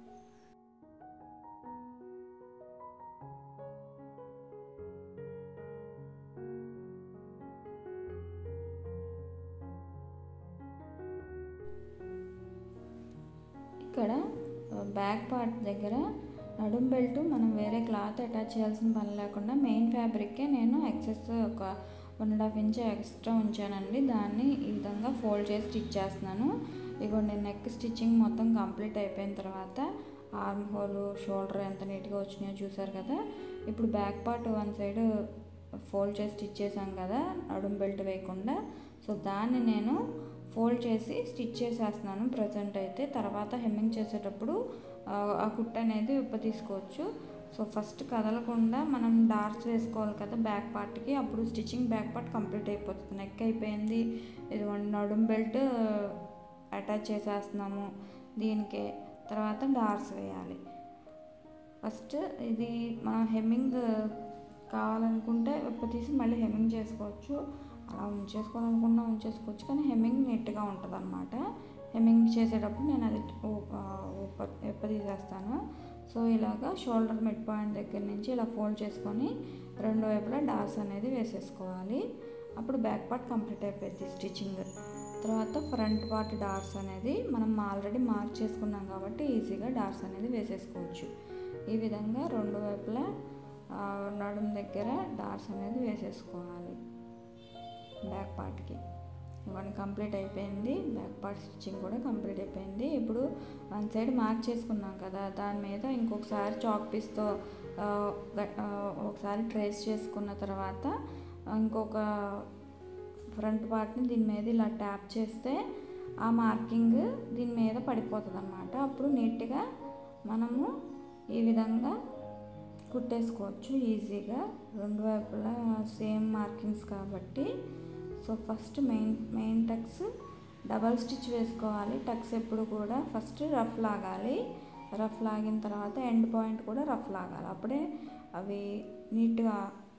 ఇక్కడ బ్యాక్ పార్ట్ దగ్గర నడుం బెల్ట్ మనం వేరే క్లాత్ అటాచ్ చేయాల్సిన పని లేకుండా మెయిన్ ఫ్యాబ్రిక్కే నేను ఎక్సెస్ ఒక one and half inch extra ఉంచానండి దాన్ని ఈ విధంగా ఫోల్డ్ చేసి స్టిచ్ చేస్తున్నాను ఇగోండి నెక్ స్టిచ్చింగ్ మొత్తం కంప్లీట్ అయిపోయిన తర్వాత ఆర్మ్ హోల్ షోల్డర్ ఎంత నీట్గా వచ్చినాయో చూసారు కదా ఇప్పుడు back part one side fold చేసి స్టిచ్ చేశాం కదా నడుం బెల్ట్ వేయకుండా సో దాన్ని నేను ఫోల్డ్ చేసి స్టిచ్ చేసేస్తున్నాను ప్రజెంట్ అయితే తర్వాత హెమ్మింగ్ చేసేటప్పుడు ఆ కుట్ట అనేది ఉప్ప తీసుకోవచ్చు సో ఫస్ట్ కదలకుండా మనం డార్క్స్ వేసుకోవాలి కదా బ్యాక్ పార్ట్కి అప్పుడు స్టిచ్చింగ్ బ్యాక్ పార్ట్ కంప్లీట్ అయిపోతుంది నెక్ అయిపోయింది ఇది నడుం బెల్ట్ అటాచ్ చేసేస్తున్నాము దీనికి తర్వాత డార్క్స్ వేయాలి ఫస్ట్ ఇది మనం హెమ్మింగ్ కావాలనుకుంటే ఉప్ప తీసి మళ్ళీ హెమ్మింగ్ చేసుకోవచ్చు అలా ఉంచేసుకోవాలనుకున్నా ఉంచేసుకోవచ్చు కానీ హెమ్మింగ్ నీట్గా ఉంటుంది అనమాట హెమ్మింగ్ చేసేటప్పుడు నేను అది ఎప్ప తీసేస్తాను సో ఇలాగా షోల్డర్ మిడ్ పాయింట్ దగ్గర నుంచి ఇలా ఫోల్డ్ చేసుకొని రెండు వైపులా డార్స్ అనేది వేసేసుకోవాలి అప్పుడు బ్యాక్ పార్ట్ కంప్లీట్ అయిపోయింది స్టిచ్చింగ్ తర్వాత ఫ్రంట్ పార్ట్ డార్స్ అనేది మనం ఆల్రెడీ మార్క్ చేసుకున్నాం కాబట్టి ఈజీగా డార్స్ అనేది వేసేసుకోవచ్చు ఈ విధంగా రెండు వైపులా నడుం దగ్గర డార్స్ అనేది వేసేసుకోవాలి బ్యాక్ పార్ట్కి ఇవన్నీ కంప్లీట్ అయిపోయింది బ్యాక్ పార్ట్ స్టిచ్చింగ్ కూడా కంప్లీట్ అయిపోయింది ఇప్పుడు వన్ సైడ్ మార్క్ చేసుకున్నాం కదా దాని మీద ఇంకొకసారి చాక్ పీస్తో ఒకసారి ట్రేస్ చేసుకున్న తర్వాత ఇంకొక ఫ్రంట్ పార్ట్ని దీని మీద ఇలా ట్యాప్ చేస్తే ఆ మార్కింగ్ దీని మీద పడిపోతుంది అనమాట అప్పుడు నీట్గా మనము ఈ విధంగా కుట్టేసుకోవచ్చు ఈజీగా రెండు వైపులా సేమ్ మార్కింగ్స్ కాబట్టి so first main main tucks double stitch వేసుకోవాలి టక్స్ ఎప్పుడు కూడా ఫస్ట్ రఫ్ లాగాలి రఫ్ లాగిన తర్వాత ఎండ్ పాయింట్ కూడా రఫ్ లాగాలి అప్పుడే అవి నీట్గా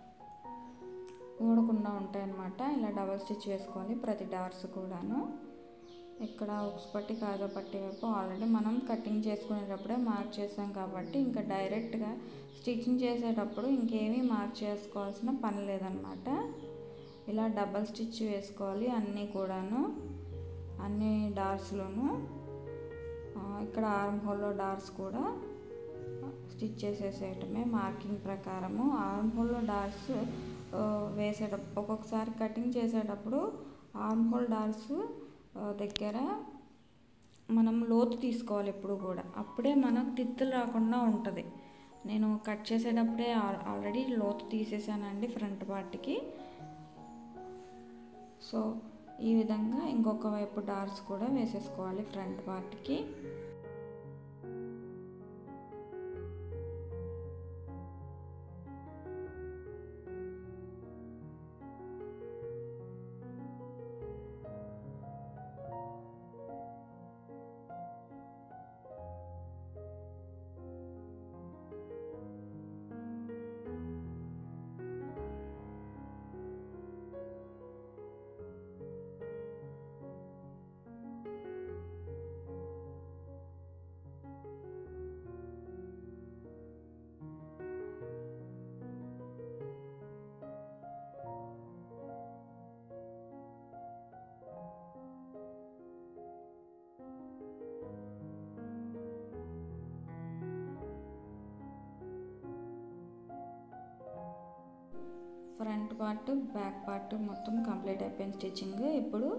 ఊడకుండా ఉంటాయి అన్నమాట ఇలా డబల్ స్టిచ్ వేసుకోవాలి ప్రతి డార్స్ కూడాను ఇక్కడ ఉక్స్ పట్టి కాజా పట్టి వైపు ఆల్రెడీ మనం కటింగ్ చేసుకునేటప్పుడే మార్క్ చేసాం కాబట్టి ఇంకా డైరెక్ట్గా స్టిచ్చింగ్ చేసేటప్పుడు ఇంకేమీ మార్క్ చేసుకోవాల్సిన పని లేదనమాట ఇలా డబల్ స్టిచ్ వేసుకోవాలి అన్నీ కూడాను అన్ని డార్స్లోనూ ఇక్కడ ఆర్మ్ హోల్లో డార్స్ కూడా స్టిచ్ చేసేసేయటమే మార్కింగ్ ప్రకారము ఆర్మ్ హోల్లో డార్స్ వేసేటప్పుడు ఒక్కొక్కసారి కటింగ్ చేసేటప్పుడు ఆర్మ్ హోల్ డార్స్ దగ్గర మనం లోతు తీసుకోవాలి ఎప్పుడు కూడా అప్పుడే మనకు తిత్తులు రాకుండా ఉంటుంది నేను కట్ చేసేటప్పుడే ఆల్రెడీ లోతు తీసేసానండి ఫ్రంట్ పార్ట్కి సో ఈ విధంగా ఇంకొక వైపు డార్స్ కూడా వేసేసుకోవాలి ఫ్రంట్ పార్ట్కి ఫ్రంట్ పార్ట్ బ్యాక్ పార్ట్ మొత్తం కంప్లీట్ అయిపోయింది స్టిచ్చింగ్ ఇప్పుడు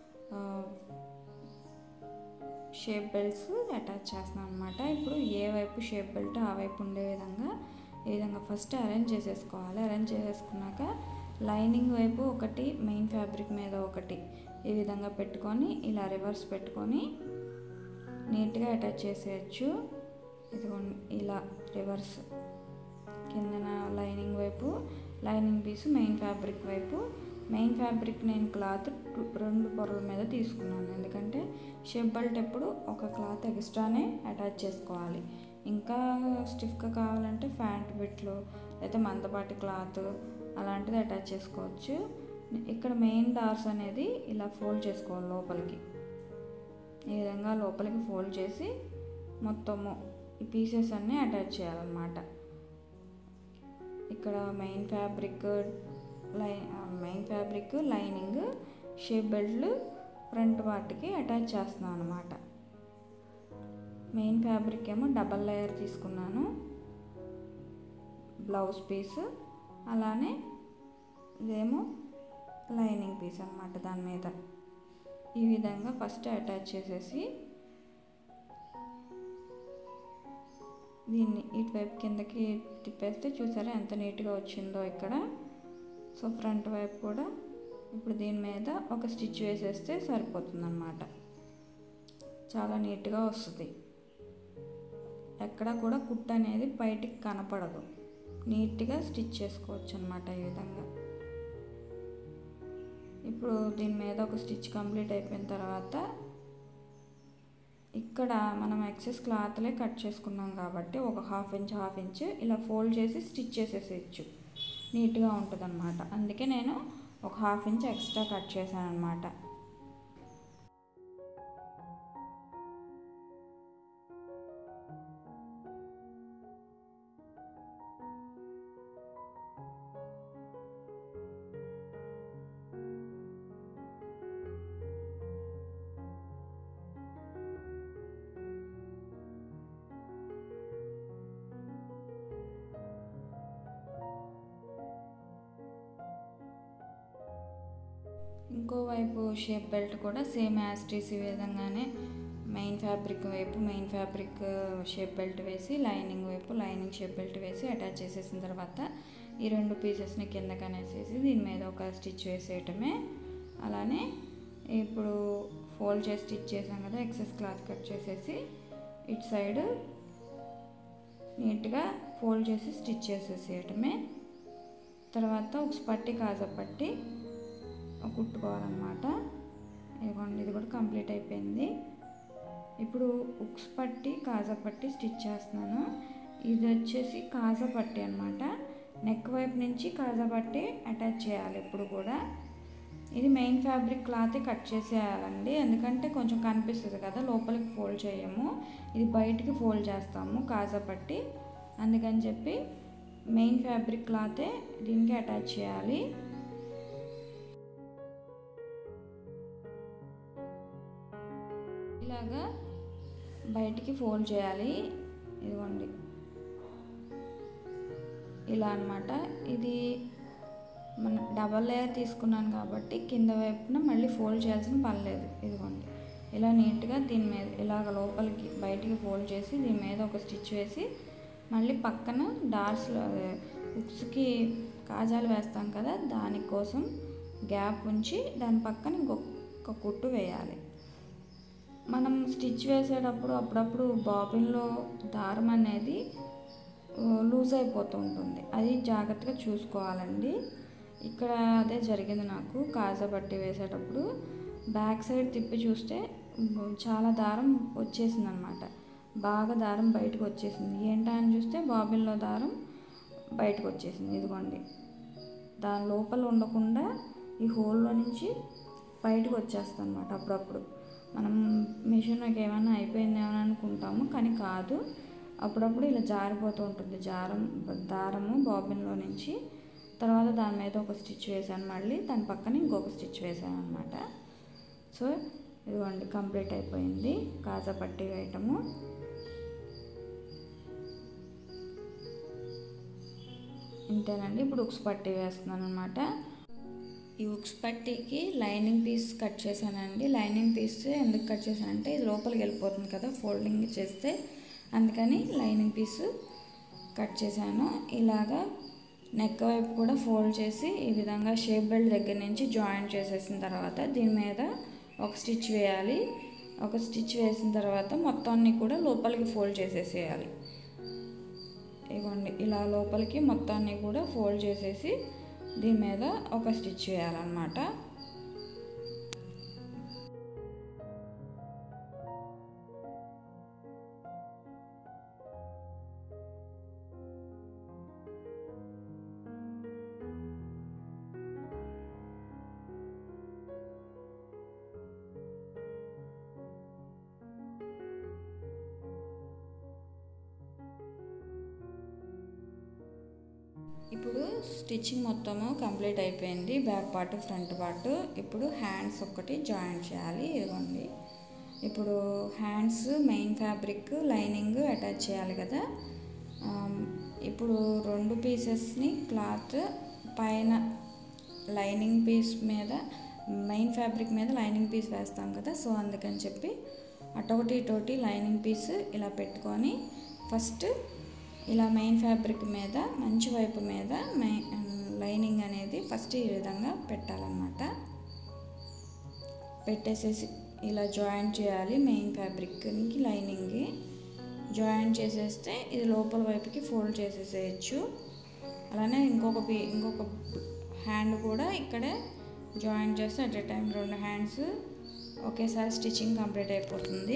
షేప్ బెల్ట్స్ అటాచ్ చేస్తున్నాను అనమాట ఇప్పుడు ఏ వైపు షేప్ బెల్ట్ ఆ వైపు ఉండే విధంగా ఈ విధంగా ఫస్ట్ అరేంజ్ చేసేసుకోవాలి అరేంజ్ చేసేసుకున్నాక లైనింగ్ వైపు ఒకటి మెయిన్ ఫ్యాబ్రిక్ మీద ఒకటి ఈ విధంగా పెట్టుకొని ఇలా రివర్స్ పెట్టుకొని నీట్గా అటాచ్ చేసేయచ్చు ఇదిగోండి ఇలా రివర్స్ కిందన లైనింగ్ వైపు లైనింగ్ పీస్ మెయిన్ ఫ్యాబ్రిక్ వైపు మెయిన్ ఫ్యాబ్రిక్ నేను క్లాత్ రెండు పొరల మీద తీసుకున్నాను ఎందుకంటే షేప్ బెల్ట్ ఎప్పుడు ఒక క్లాత్ ఎక్స్ట్రానే అటాచ్ చేసుకోవాలి ఇంకా స్టిఫ్గా కావాలంటే ఫ్యాంట్ బిట్లు లేదా మందపాటి క్లాత్ అలాంటిది అటాచ్ చేసుకోవచ్చు ఇక్కడ మెయిన్ డార్స్ అనేది ఇలా ఫోల్డ్ చేసుకోవాలి లోపలికి ఈ విధంగా లోపలికి ఫోల్డ్ చేసి మొత్తము ఈ పీసెస్ అన్నీ అటాచ్ చేయాలన్నమాట ఇక్కడ మెయిన్ ఫ్యాబ్రిక్ లై మెయిన్ ఫ్యాబ్రిక్ లైనింగ్ షేప్ బెల్ట్లు ఫ్రంట్ పార్ట్కి అటాచ్ చేస్తున్నాను అనమాట మెయిన్ ఫ్యాబ్రిక్ ఏమో డబల్ లేయర్ తీసుకున్నాను బ్లౌజ్ పీస్ అలానే ఇదేమో లైనింగ్ పీస్ అనమాట దాని మీద ఈ విధంగా ఫస్ట్ అటాచ్ చేసేసి దీన్ని ఇటువైపు కిందకి తిప్పేస్తే చూసారా ఎంత నీట్గా వచ్చిందో ఇక్కడ సో ఫ్రంట్ వైపు కూడా ఇప్పుడు దీని మీద ఒక స్టిచ్ వేసేస్తే సరిపోతుంది అనమాట చాలా నీట్గా వస్తుంది ఎక్కడ కూడా కుట్ట అనేది బయటికి కనపడదు నీట్గా స్టిచ్ చేసుకోవచ్చు అనమాట ఈ విధంగా ఇప్పుడు దీని మీద ఒక స్టిచ్ కంప్లీట్ అయిపోయిన తర్వాత ఇక్కడ మనం ఎక్సెస్ క్లాత్లే కట్ చేసుకున్నాం కాబట్టి ఒక హాఫ్ ఇంచ్ హాఫ్ ఇంచ్ ఇలా ఫోల్డ్ చేసి స్టిచ్ చేసేసేయచ్చు నీట్గా ఉంటుంది అనమాట అందుకే నేను ఒక హాఫ్ ఇంచ్ ఎక్స్ట్రా కట్ చేశాను అనమాట ఇంకోవైపు షేప్ బెల్ట్ కూడా సేమ్ యాస్టీస్ ఈ విధంగానే మెయిన్ ఫ్యాబ్రిక్ వైపు మెయిన్ ఫ్యాబ్రిక్ షేప్ బెల్ట్ వేసి లైనింగ్ వైపు లైనింగ్ షేప్ బెల్ట్ వేసి అటాచ్ చేసేసిన తర్వాత ఈ రెండు పీసెస్ని కిందకి అనేసేసి దీని మీద ఒక స్టిచ్ వేసేయటమే అలానే ఇప్పుడు ఫోల్డ్ చేసి స్టిచ్ చేసాం కదా ఎక్సెస్ క్లాత్ కట్ చేసేసి ఇటు సైడ్ నీట్గా ఫోల్డ్ చేసి స్టిచ్ చేసేసేయటమే తర్వాత ఒక పట్టి కాజా పట్టి కుట్టుకోవాలన్నమాట ఇదిగోండి ఇది కూడా కంప్లీట్ అయిపోయింది ఇప్పుడు ఉక్స్ పట్టి కాజా పట్టి స్టిచ్ చేస్తున్నాను ఇది వచ్చేసి కాజా పట్టి అనమాట నెక్ వైపు నుంచి కాజా పట్టి అటాచ్ చేయాలి ఇప్పుడు కూడా ఇది మెయిన్ ఫ్యాబ్రిక్ క్లాత్ కట్ చేసేయాలండి ఎందుకంటే కొంచెం కనిపిస్తుంది కదా లోపలికి ఫోల్డ్ చేయము ఇది బయటికి ఫోల్డ్ చేస్తాము కాజా పట్టి అందుకని చెప్పి మెయిన్ ఫ్యాబ్రిక్ క్లాతే దీనికి అటాచ్ చేయాలి ఇలాగా బయటికి ఫోల్డ్ చేయాలి ఇదిగోండి ఇలా అనమాట ఇది మన డబల్ లేయర్ తీసుకున్నాను కాబట్టి కింద వైపున మళ్ళీ ఫోల్డ్ చేయాల్సిన పని లేదు ఇదిగోండి ఇలా నీట్గా దీని మీద ఇలాగ లోపలికి బయటికి ఫోల్డ్ చేసి దీని మీద ఒక స్టిచ్ వేసి మళ్ళీ పక్కన డార్స్లో ఉక్స్కి కాజాలు వేస్తాం కదా దానికోసం గ్యాప్ ఉంచి దాని పక్కన ఇంకొక కుట్టు వేయాలి మనం స్టిచ్ వేసేటప్పుడు అప్పుడప్పుడు బాబిన్లో దారం అనేది లూజ్ అయిపోతూ ఉంటుంది అది జాగ్రత్తగా చూసుకోవాలండి ఇక్కడ అదే జరిగింది నాకు కాజా బట్టి వేసేటప్పుడు బ్యాక్ సైడ్ తిప్పి చూస్తే చాలా దారం వచ్చేసింది అనమాట బాగా దారం బయటకు వచ్చేసింది ఏంటా అని చూస్తే బాబిన్లో దారం బయటకు వచ్చేసింది ఇదిగోండి దాని లోపల ఉండకుండా ఈ హోల్లో నుంచి బయటకు వచ్చేస్తుంది అనమాట అప్పుడప్పుడు మనం మిషన్కి ఏమైనా అయిపోయిందేమో అనుకుంటాము కానీ కాదు అప్పుడప్పుడు ఇలా జారిపోతూ ఉంటుంది జారం దారము బాబిన్లో నుంచి తర్వాత దాని మీద ఒక స్టిచ్ వేసాను మళ్ళీ దాని పక్కన ఇంకొక స్టిచ్ వేసాను అనమాట సో ఇదిగోండి కంప్లీట్ అయిపోయింది కాజా పట్టి వేయటము ఇంతేనండి ఇప్పుడు ఉక్స్ పట్టి వేస్తున్నాను అనమాట ఈ ఉక్స్ పట్టీకి లైనింగ్ పీస్ కట్ చేశానండి లైనింగ్ పీస్ ఎందుకు కట్ చేశానంటే ఇది లోపలికి వెళ్ళిపోతుంది కదా ఫోల్డింగ్ చేస్తే అందుకని లైనింగ్ పీస్ కట్ చేశాను ఇలాగా నెక్ వైపు కూడా ఫోల్డ్ చేసి ఈ విధంగా షేప్ బెల్ట్ దగ్గర నుంచి జాయిన్ చేసేసిన తర్వాత దీని మీద ఒక స్టిచ్ వేయాలి ఒక స్టిచ్ వేసిన తర్వాత మొత్తాన్ని కూడా లోపలికి ఫోల్డ్ చేసేసేయాలి ఇవ్వండి ఇలా లోపలికి మొత్తాన్ని కూడా ఫోల్డ్ చేసేసి దీని మీద ఒక స్టిచ్ వేయాలన్నమాట ఇప్పుడు స్టిచ్చింగ్ మొత్తము కంప్లీట్ అయిపోయింది బ్యాక్ పార్ట్ ఫ్రంట్ పార్ట్ ఇప్పుడు హ్యాండ్స్ ఒక్కటి జాయిన్ చేయాలి ఇదిగోండి ఇప్పుడు hands main fabric lining attach చేయాలి కదా ఇప్పుడు రెండు పీసెస్ని క్లాత్ పైన లైనింగ్ పీస్ మీద మెయిన్ ఫ్యాబ్రిక్ మీద లైనింగ్ పీస్ వేస్తాం కదా సో అందుకని చెప్పి అటొకటి ఇటొకటి లైనింగ్ పీస్ ఇలా పెట్టుకొని ఫస్ట్ ఇలా మెయిన్ ఫ్యాబ్రిక్ మీద మంచి వైపు మీద మై లైనింగ్ అనేది ఫస్ట్ ఈ విధంగా పెట్టాలన్నమాట పెట్టేసేసి ఇలా జాయిన్ చేయాలి మెయిన్ ఫ్యాబ్రిక్కి లైనింగ్కి జాయిన్ చేసేస్తే ఇది లోపల వైపుకి ఫోల్డ్ చేసేసేయచ్చు అలానే ఇంకొక పీ ఇంకొక హ్యాండ్ కూడా ఇక్కడే జాయిన్ చేస్తే అట్ ఎ టైం రెండు హ్యాండ్స్ ఒకేసారి స్టిచ్చింగ్ కంప్లీట్ అయిపోతుంది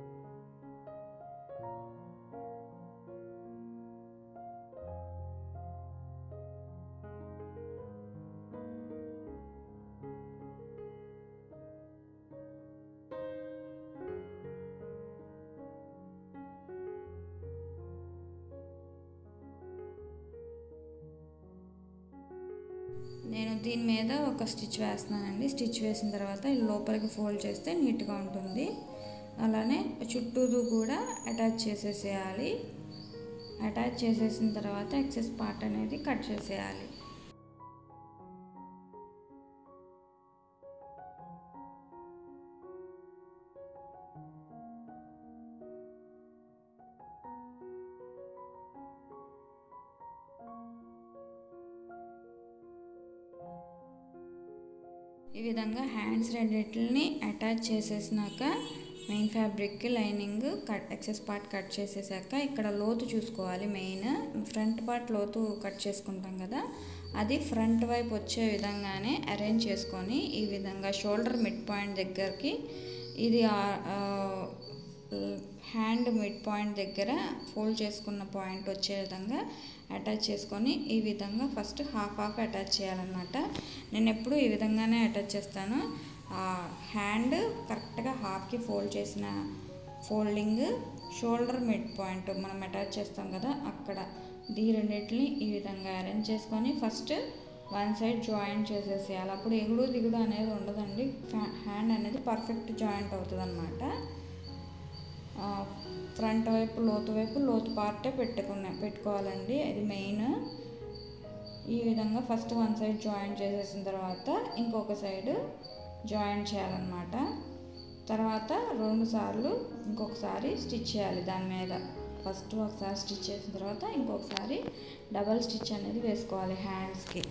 నేను దీని మీద ఒక స్టిచ్ వేస్తున్నానండి స్టిచ్ వేసిన తర్వాత ఇది లోపలికి ఫోల్డ్ చేస్తే నీట్గా ఉంటుంది అలానే చుట్టూదు కూడా అటాచ్ చేసేసేయాలి అటాచ్ చేసేసిన తర్వాత ఎక్సెస్ పార్ట్ అనేది కట్ చేసేయాలి ఈ విధంగా హ్యాండ్స్ రెండింటిని అటాచ్ చేసేసినాక మెయిన్ ఫ్యాబ్రిక్కి lining cut excess part cut చేసేసాక ఇక్కడ లోతు చూసుకోవాలి మెయిన్ ఫ్రంట్ పార్ట్ లోతు కట్ చేసుకుంటాం కదా అది ఫ్రంట్ వైపు వచ్చే విధంగానే అరేంజ్ చేసుకొని ఈ విధంగా షోల్డర్ మిడ్ పాయింట్ దగ్గరికి ఇది హ్యాండ్ మిడ్ పాయింట్ దగ్గర ఫోల్డ్ చేసుకున్న పాయింట్ వచ్చే విధంగా అటాచ్ చేసుకొని ఈ విధంగా ఫస్ట్ హాఫ్ హాఫ్ అటాచ్ చేయాలన్నమాట నేను ఎప్పుడు ఈ విధంగానే అటాచ్ చేస్తాను హ్యాండ్ కరెక్ట్గా హాఫ్కి ఫోల్డ్ చేసిన ఫోల్డింగ్ షోల్డర్ మిడ్ పాయింట్ మనం అటాచ్ చేస్తాం కదా అక్కడ దీ రెండింటిని ఈ విధంగా అరేంజ్ చేసుకొని ఫస్ట్ వన్ సైడ్ జాయింట్ చేసేసేయాలి అప్పుడు ఎగుడు దిగుడు అనేది ఉండదండి హ్యాండ్ అనేది పర్ఫెక్ట్ జాయింట్ అవుతుంది అనమాట ఫ్రంట్ వైపు లోతు వైపు లోతు పార్టే పెట్టుకున్నా పెట్టుకోవాలండి అది మెయిన్ ఈ విధంగా ఫస్ట్ వన్ సైడ్ జాయింట్ చేసేసిన తర్వాత ఇంకొక సైడ్ జాయింట్ చేయాలన్నమాట తర్వాత రెండు సార్లు ఇంకొకసారి స్టిచ్ చేయాలి దాని మీద ఫస్ట్ ఒకసారి స్టిచ్ చేసిన తర్వాత ఇంకొకసారి డబల్ స్టిచ్ అనేది వేసుకోవాలి హ్యాండ్స్కి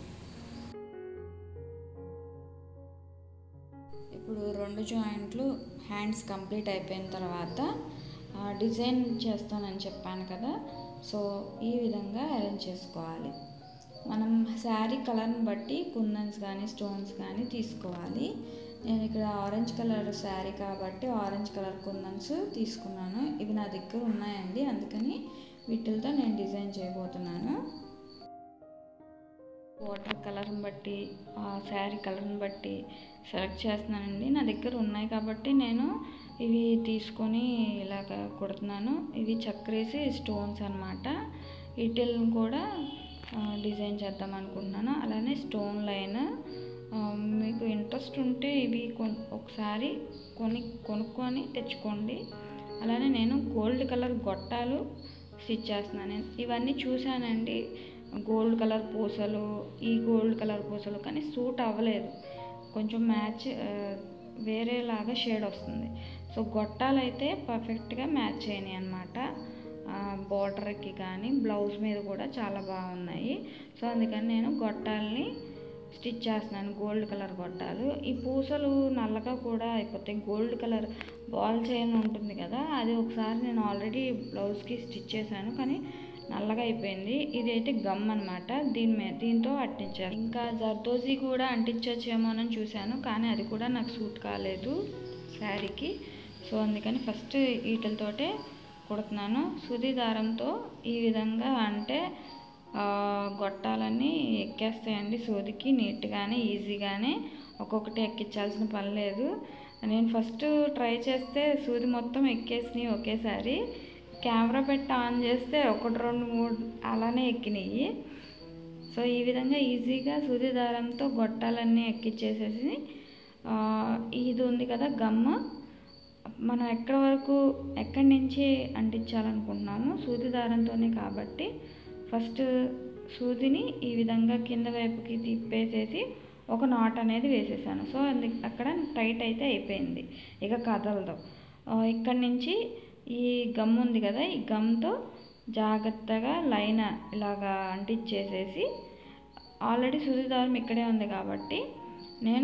ఇప్పుడు రెండు జాయింట్లు హ్యాండ్స్ కంప్లీట్ అయిపోయిన తర్వాత డిజైన్ చేస్తానని చెప్పాను కదా సో ఈ విధంగా అరేంజ్ చేసుకోవాలి మనం శారీ కలర్ని బట్టి కుందన్స్ కానీ స్టోన్స్ కానీ తీసుకోవాలి నేను ఇక్కడ ఆరెంజ్ కలర్ శారీ కాబట్టి ఆరెంజ్ కలర్ కుందన్స్ తీసుకున్నాను ఇవి నా దగ్గర ఉన్నాయండి అందుకని వీటితో నేను డిజైన్ చేయబోతున్నాను వాటర్ కలర్ని బట్టి ఆ శారీ కలర్ని బట్టి సెలెక్ట్ చేస్తున్నానండి నా దగ్గర ఉన్నాయి కాబట్టి నేను ఇవి తీసుకొని ఇలాగ కుడుతున్నాను ఇవి చక్రేసి స్టోన్స్ అనమాట వీటిల్ని కూడా డిజైన్ చేద్దాం అనుకుంటున్నాను అలానే స్టోన్ లైన్ మీకు ఇంట్రెస్ట్ ఉంటే ఇవి ఒకసారి కొని కొనుక్కొని తెచ్చుకోండి అలానే నేను గోల్డ్ కలర్ గొట్టాలు స్టిచ్ చేస్తున్నాను ఇవన్నీ చూశానండి గోల్డ్ కలర్ పూసలు ఈ గోల్డ్ కలర్ పూసలు కానీ సూట్ అవ్వలేదు కొంచెం మ్యాచ్ వేరేలాగా షేడ్ వస్తుంది సో గొట్టాలు అయితే పర్ఫెక్ట్గా మ్యాచ్ అయినాయి అనమాట బార్డర్కి కానీ బ్లౌజ్ మీద కూడా చాలా బాగున్నాయి సో అందుకని నేను గొట్టాలని స్టిచ్ చేస్తున్నాను గోల్డ్ కలర్ గొట్టాలు ఈ పూసలు నల్లగా కూడా అయిపోతాయి గోల్డ్ కలర్ బాల్ చైన్ ఉంటుంది కదా అది ఒకసారి నేను ఆల్రెడీ బ్లౌజ్కి స్టిచ్ చేశాను కానీ నల్లగా అయిపోయింది ఇదైతే గమ్ అనమాట దీని మీద దీంతో అంటించారు ఇంకా జర్దోజీ కూడా అంటించవచ్చేమోనని చూశాను కానీ అది కూడా నాకు సూట్ కాలేదు శారీకి సో అందుకని ఫస్ట్ వీటితోటే కుడుతున్నాను సుది దారంతో ఈ విధంగా అంటే గొట్టాలన్నీ ఎక్కేస్తాయండి సూదికి నీట్గానే ఈజీగానే ఒక్కొక్కటి ఎక్కించాల్సిన పని లేదు నేను ఫస్ట్ ట్రై చేస్తే సూది మొత్తం ఎక్కేసినాయి ఒకేసారి కెమెరా పెట్టి ఆన్ చేస్తే ఒకటి రెండు మూడు అలానే ఎక్కినాయి సో ఈ విధంగా ఈజీగా సూది దారంతో గొట్టాలన్నీ ఎక్కిచ్చేసేసి ఇది ఉంది కదా గమ్మ మనం ఎక్కడి వరకు ఎక్కడి నుంచి అంటించాలనుకుంటున్నాము సూది దారంతోనే కాబట్టి ఫస్ట్ సూదిని ఈ విధంగా కింద వైపుకి తిప్పేసేసి ఒక నాట్ అనేది వేసేసాను సో అందు అక్కడ టైట్ అయితే అయిపోయింది ఇక కదలదు ఇక్కడి నుంచి ఈ గమ్ ఉంది కదా ఈ గమ్తో జాగ్రత్తగా లైన్ ఇలాగా అంటించేసేసి ఆల్రెడీ సూది దారం ఇక్కడే ఉంది కాబట్టి నేను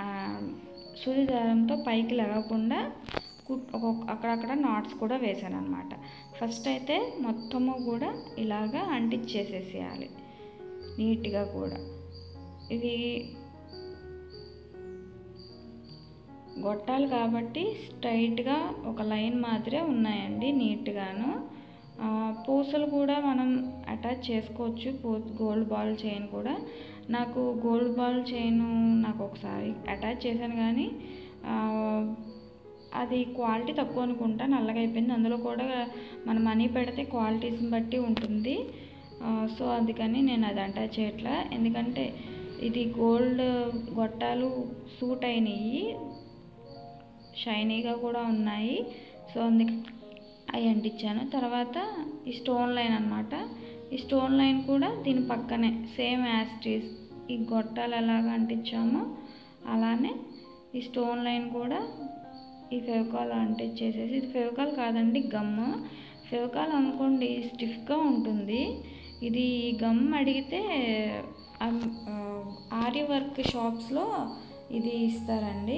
సూది దారంతో పైకి లెగకుండా ఒక్కొక్క అక్కడక్కడ నాట్స్ కూడా వేసాను అనమాట ఫస్ట్ అయితే మొత్తము కూడా ఇలాగా అంటించేసేసేయాలి నీట్గా కూడా ఇవి గొట్టాలు కాబట్టి స్ట్రైట్గా ఒక లైన్ మాదిరే ఉన్నాయండి నీట్గాను పూసలు కూడా మనం అటాచ్ చేసుకోవచ్చు పూ గోల్డ్ బాల్ చైన్ కూడా నాకు గోల్డ్ బాల్ చైన్ నాకు ఒకసారి అటాచ్ చేశాను కానీ అది క్వాలిటీ తక్కువ అనుకుంటా నల్లగా అయిపోయింది అందులో కూడా మన మనీ పెడితే క్వాలిటీస్ని బట్టి ఉంటుంది సో అందుకని నేను అది అటాచ్ చేయట్లా ఎందుకంటే ఇది గోల్డ్ గొట్టాలు సూట్ అయినాయి షైనీగా కూడా ఉన్నాయి సో అందుకే అవి అంటించాను తర్వాత ఈ స్టోన్ లైన్ అనమాట ఈ స్టోన్ లైన్ కూడా దీని పక్కనే సేమ్ యాస్టీస్ ఈ గొట్టాలు ఎలాగ అంటించామో అలానే ఈ స్టోన్ లైన్ కూడా ఈ ఫెవికాల్ అంటించేసేసి ఇది ఫెవికాల్ కాదండి గమ్ ఫెవికాల్ అనుకోండి స్టిఫ్గా ఉంటుంది ఇది ఈ గమ్ అడిగితే ఆర్య వర్క్ షాప్స్లో ఇది ఇస్తారండి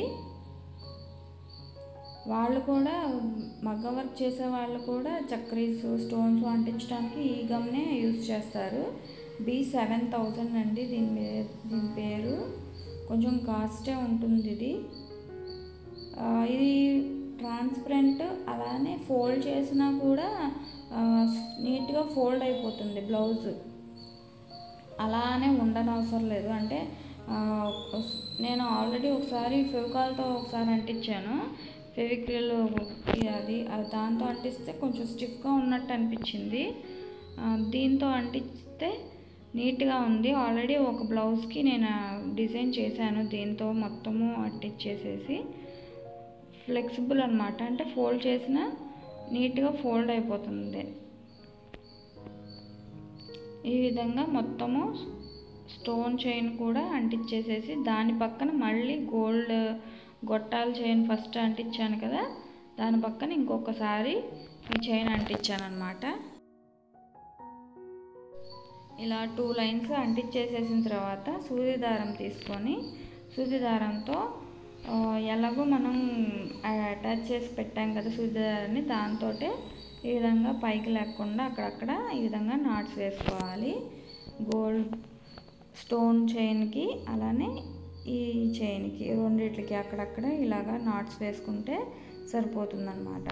వాళ్ళు కూడా మగ్గం వర్క్ చేసే వాళ్ళు కూడా చక్రీస్ స్టోన్స్ అంటించడానికి ఈ గమ్నే యూజ్ చేస్తారు బి సెవెన్ థౌజండ్ అండి దీని మీద దీని పేరు కొంచెం కాస్టే ఉంటుంది ఇది ఆ, ఇది ట్రాన్స్పరెంట్ అలానే ఫోల్డ్ చేసినా కూడా ఆ, నీట్గా ఫోల్డ్ అయిపోతుంది బ్లౌజ్ అలానే ఉండనవసరం లేదు అంటే ఆ, నేను ఆల్రెడీ ఒకసారి ఫెవికాల్తో ఒకసారి అంటించాను ఫెవిక్రిల్ అది అది దాంతో అంటిస్తే కొంచెం స్టిఫ్గా ఉన్నట్టు అనిపించింది ఆ, దీంతో అంటిస్తే నీట్గా ఉంది ఆల్రెడీ ఒక బ్లౌజ్కి నేను డిజైన్ చేశాను దీంతో మొత్తము అంటించేసేసి ఫ్లెక్సిబుల్ అనమాట అంటే ఫోల్డ్ చేసిన నీట్గా ఫోల్డ్ అయిపోతుంది ఈ విధంగా మొత్తము స్టోన్ చైన్ కూడా అంటించేసేసి దాని పక్కన మళ్ళీ గోల్డ్ గొట్టాల చైన్ ఫస్ట్ అంటించాను కదా దాని పక్కన ఇంకొకసారి ఈ చైన్ అంటించాను అనమాట ఇలా టూ లైన్స్ అంటించేసేసిన తర్వాత సూది దారం తీసుకొని సూది దారంతో ఆ, ఎలాగో మనం అటాచ్ చేసి పెట్టాం కదా సూది దారాన్ని దాంతో ఈ విధంగా పైకి లేకుండా అక్కడక్కడ ఈ విధంగా నాట్స్ వేసుకోవాలి గోల్డ్ స్టోన్ చైన్కి అలానే ఈ చైన్కి రెండిట్లకి అక్కడక్కడ ఇలాగా నాట్స్ వేసుకుంటే సరిపోతుందన్నమాట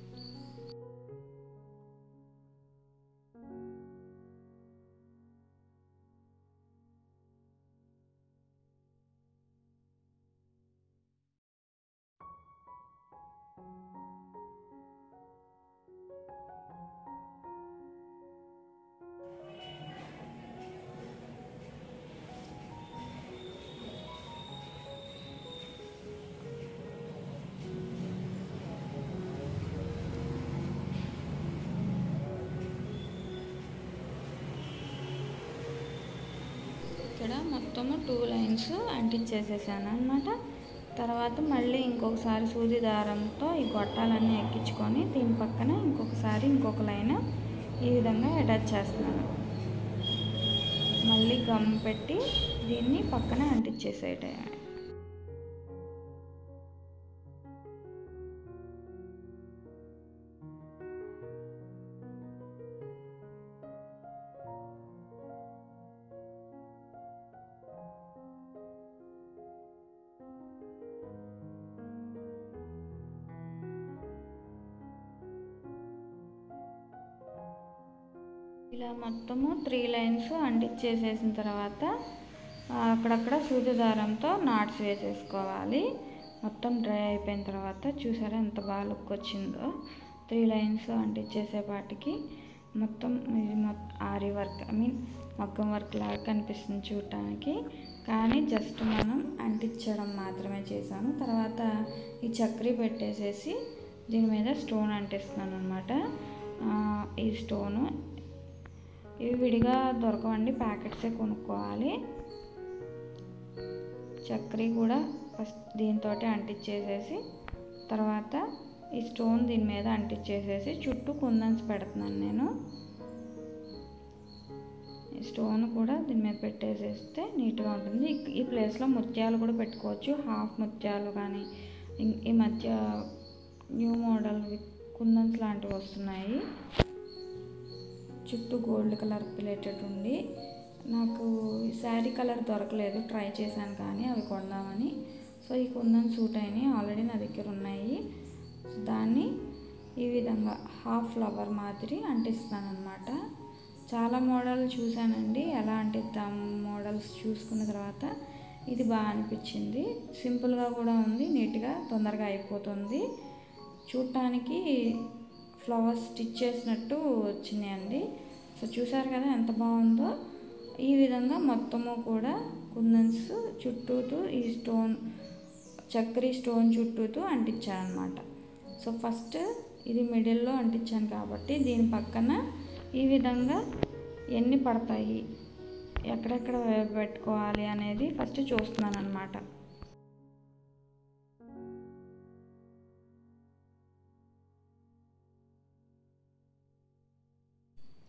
ఇక్కడ మొత్తము టూ లైన్స్ అంటించేసేసాను అనమాట తర్వాత మళ్ళీ ఇంకొకసారి సూది దారంతో ఈ గొట్టాలన్నీ ఎక్కించుకొని దీని పక్కన ఇంకొకసారి ఇంకొక లైన్ ఈ విధంగా అటాచ్ చేస్తున్నాను మళ్ళీ గమ్ పెట్టి దీన్ని పక్కన అంటించేసేయటమే ఇలా మొత్తము త్రీ లైన్స్ అంటించేసేసిన తర్వాత ఆ, అక్కడక్కడ సూది దారంతో నాట్స్ వేసేసుకోవాలి మొత్తం డ్రై అయిపోయిన తర్వాత చూసారా ఎంత బాగా లుక్ వచ్చిందో త్రీ లైన్స్ అంటించేసేపాటికి మొత్తం ఇది మొత్తం ఆరి వర్క్ ఐ మీన్ మగ్గం వర్క్ లాగా కనిపిస్తుంది చూడటానికి కానీ జస్ట్ మనం అంటించడం మాత్రమే చేశాను తర్వాత ఈ చక్రీ పెట్టేసేసి దీని మీద స్టోన్ అంటిస్తున్నాను అనమాట ఈ స్టోను ఇవి విడిగా దొరకవండి ప్యాకెట్సే కొనుక్కోవాలి చక్రీ కూడా ఫస్ట్ దీంతో అంటించేసేసి తర్వాత ఈ స్టోన్ దీని మీద అంటించేసేసి చుట్టూ కుందన్స్ పెడుతున్నాను నేను ఈ స్టోన్ కూడా దీని మీద పెట్టేసేస్తే నీట్గా ఉంటుంది ఈ- ఈ ప్లేస్లో ముత్యాలు కూడా పెట్టుకోవచ్చు హాఫ్ ముత్యాలు కానీ ఇం- ఈ మధ్య న్యూ మోడల్ విత్ కుందన్స్ లాంటివి వస్తున్నాయి చుట్టూ గోల్డ్ కలర్ ప్లేటెడ్ ఉండి నాకు శారీ కలర్ దొరకలేదు ట్రై చేశాను కానీ అవి కొందామని సో ఈ కుందన్ సూట్ అయినాయి ఆల్రెడీ నా దగ్గర ఉన్నాయి దాన్ని ఈ విధంగా హాఫ్ ఫ్లవర్ మాదిరి అంటిస్తాను అనమాట చాలా మోడల్ చూశానండి ఎలా అంటిద్దాం మోడల్స్ చూసుకున్న తర్వాత ఇది బాగా అనిపించింది సింపుల్గా కూడా ఉంది నీట్గా తొందరగా అయిపోతుంది చూడటానికి ఫ్లవర్స్ స్టిచ్ చేసినట్టు వచ్చినాయండి సో చూసారు కదా ఎంత బాగుందో ఈ విధంగా మొత్తము కూడా కుందన్స్ చుట్టూతూ ఈ స్టోన్ చక్కరి స్టోన్ చుట్టూతూ అంటించాను అనమాట సో ఫస్ట్ ఇది మిడిల్లో అంటించాను కాబట్టి దీని పక్కన ఈ విధంగా ఎన్ని పడతాయి ఎక్కడెక్కడ పెట్టుకోవాలి అనేది ఫస్ట్ చూస్తున్నాను అనమాట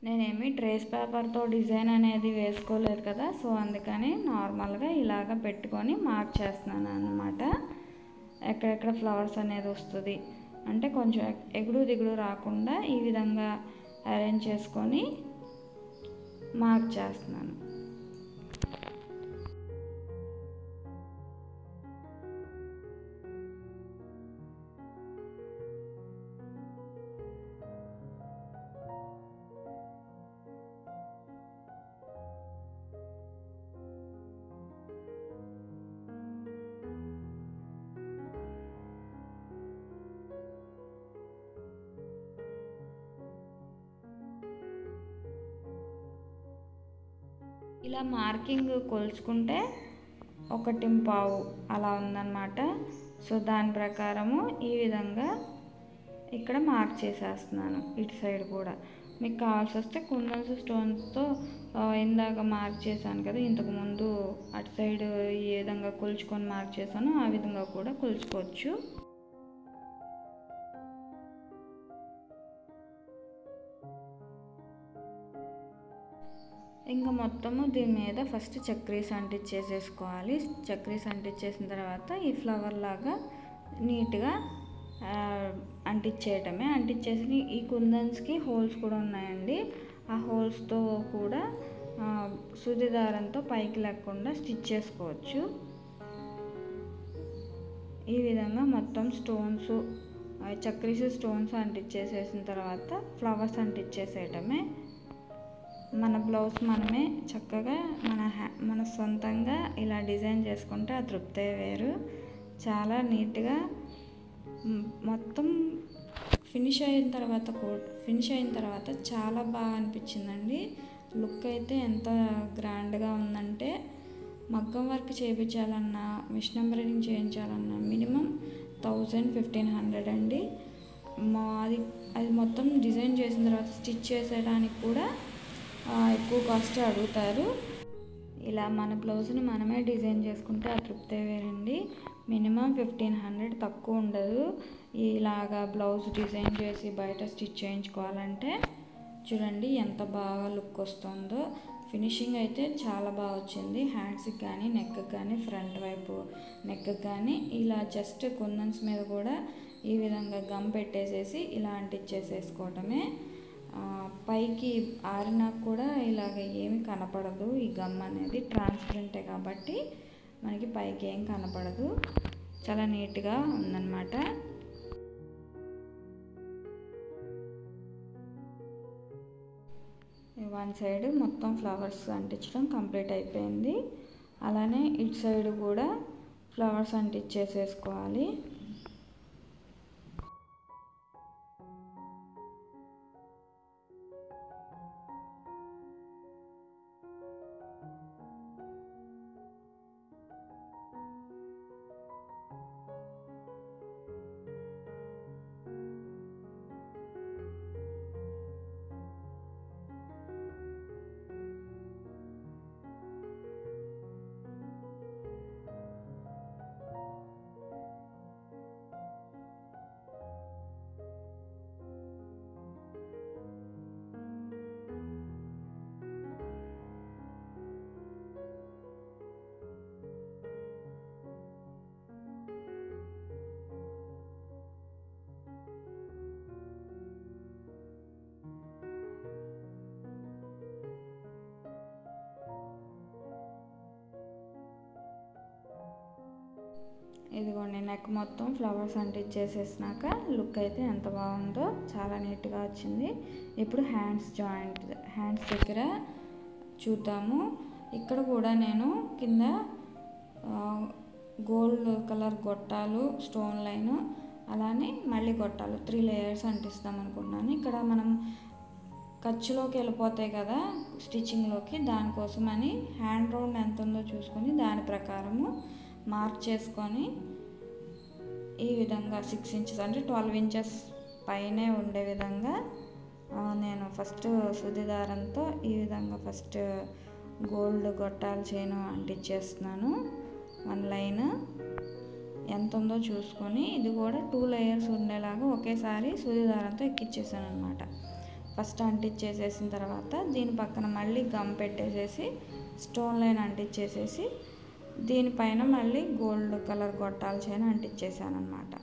నేనేమి ట్రేస్ పేపర్తో డిజైన్ అనేది వేసుకోలేదు కదా సో అందుకని నార్మల్గా ఇలాగ పెట్టుకొని మార్క్ చేస్తున్నాను అన్నమాట ఎక్కడెక్కడ ఫ్లవర్స్ అనేది వస్తుంది అంటే కొంచెం ఎగుడు దిగుడు రాకుండా ఈ విధంగా అరేంజ్ చేసుకొని మార్క్ చేస్తున్నాను ఇలా మార్కింగ్ కొలుచుకుంటే ఒకటి పావు అలా ఉందన్నమాట సో దాని ప్రకారము ఈ విధంగా ఇక్కడ మార్క్ చేసేస్తున్నాను ఇటు సైడ్ కూడా మీకు కావాల్సి వస్తే కుందన్స్ స్టోన్స్తో ఇందాక మార్క్ చేశాను కదా ఇంతకు ముందు అటు సైడ్ ఏ విధంగా కొలుచుకొని మార్క్ చేశానో ఆ విధంగా కూడా కొలుచుకోవచ్చు ఇంకా మొత్తము దీని మీద ఫస్ట్ చక్రీస్ అంటించేసేసుకోవాలి చక్రీస్ అంటించేసిన తర్వాత ఈ ఫ్లవర్ లాగా నీట్గా అంటించేయటమే అంటించేసి ఈ కుందన్స్కి హోల్స్ కూడా ఉన్నాయండి ఆ హోల్స్తో కూడా సూది దారంతో పైకి లేకుండా స్టిచ్ చేసుకోవచ్చు ఈ విధంగా మొత్తం స్టోన్స్ చక్రీస్ స్టోన్స్ అంటించేసేసిన తర్వాత ఫ్లవర్స్ అంటించేసేయటమే మన బ్లౌజ్ మనమే చక్కగా మన హ్యా మన సొంతంగా ఇలా డిజైన్ చేసుకుంటే ఆ తృప్తే వేరు చాలా నీట్గా మొత్తం ఫినిష్ అయిన తర్వాత ఫినిష్ అయిన తర్వాత చాలా బాగా అనిపించిందండి లుక్ అయితే ఎంత గ్రాండ్గా ఉందంటే మగ్గం వర్క్ చేయించాలన్నా మిషన్ ఎంబ్రాయిడింగ్ చేయించాలన్నా మినిమం థౌజండ్ ఫిఫ్టీన్ హండ్రెడ్ అండి అది అది మొత్తం డిజైన్ చేసిన తర్వాత స్టిచ్ చేసేయడానికి కూడా ఎక్కువ కాస్ట్ అడుగుతారు ఇలా మన బ్లౌజ్ని మనమే డిజైన్ చేసుకుంటే ఆ తృప్తే వేరండి మినిమం ఫిఫ్టీన్ హండ్రెడ్ తక్కువ ఉండదు ఇలాగా బ్లౌజ్ డిజైన్ చేసి బయట స్టిచ్ చేయించుకోవాలంటే చూడండి ఎంత బాగా లుక్ వస్తుందో ఫినిషింగ్ అయితే చాలా బాగా వచ్చింది హ్యాండ్స్కి కానీ నెక్కి కానీ ఫ్రంట్ వైపు నెక్కి కానీ ఇలా జస్ట్ కుందన్స్ మీద కూడా ఈ విధంగా గమ్ పెట్టేసేసి ఇలా అంటించేసేసుకోవటమే పైకి ఆరినా కూడా ఇలాగ ఏమి కనపడదు ఈ గమ్ అనేది ట్రాన్స్పరెంటే కాబట్టి మనకి పైకి ఏం కనపడదు చాలా నీట్గా ఉందన్నమాట వన్ సైడ్ మొత్తం ఫ్లవర్స్ అంటించడం కంప్లీట్ అయిపోయింది అలానే ఇటు సైడ్ కూడా ఫ్లవర్స్ అంటించేసేసుకోవాలి ఇదిగోండి నెక్ మొత్తం ఫ్లవర్స్ అంటించేసేసినాక లుక్ అయితే ఎంత బాగుందో చాలా నీట్గా వచ్చింది ఇప్పుడు హ్యాండ్స్ జాయింట్ హ్యాండ్స్ దగ్గర చూద్దాము ఇక్కడ కూడా నేను కింద గోల్డ్ కలర్ గొట్టాలు స్టోన్ లైన్ అలానే మళ్ళీ గొట్టాలు త్రీ లేయర్స్ అంటిస్తాం అనుకున్నాను ఇక్కడ మనం ఖర్చులోకి వెళ్ళిపోతాయి కదా స్టిచ్చింగ్లోకి దానికోసమని హ్యాండ్ రౌండ్ ఎంత ఉందో చూసుకొని దాని ప్రకారము మార్క్ చేసుకొని ఈ విధంగా సిక్స్ ఇంచెస్ అంటే ట్వెల్వ్ ఇంచెస్ పైనే ఉండే విధంగా నేను ఫస్ట్ శుద్ధి దారంతో ఈ విధంగా ఫస్ట్ గోల్డ్ గొట్టాల చైన్ అంటించేస్తున్నాను వన్ లైన్ ఎంత ఉందో చూసుకొని ఇది కూడా టూ లేయర్స్ ఉండేలాగా ఒకేసారి సూది దారంతో ఎక్కిచ్చేసాను అనమాట ఫస్ట్ అంటించేసేసిన తర్వాత దీని పక్కన మళ్ళీ గమ్ పెట్టేసేసి స్టోన్ లైన్ అంటించేసేసి దీనిపైన మళ్ళీ గోల్డ్ కలర్ గొట్టాల చైన్ అంటించేసాను అనమాట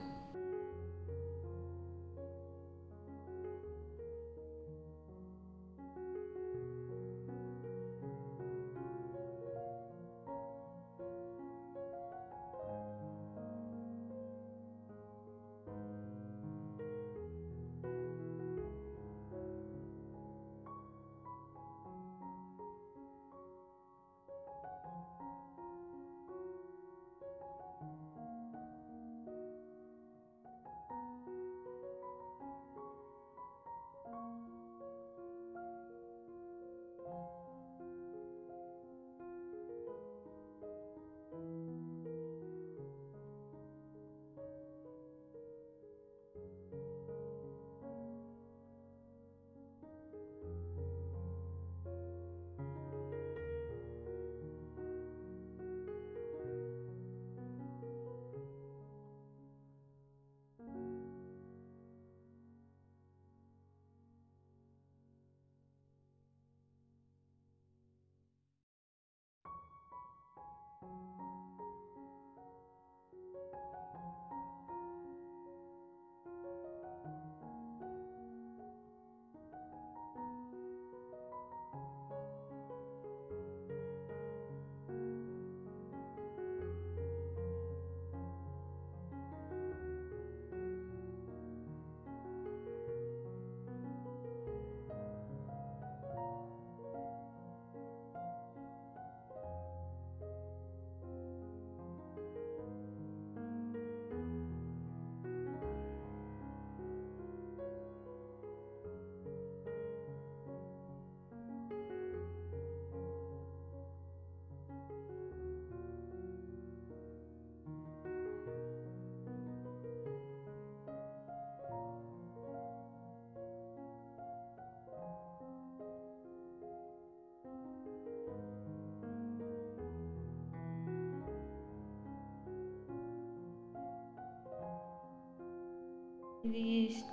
ఇది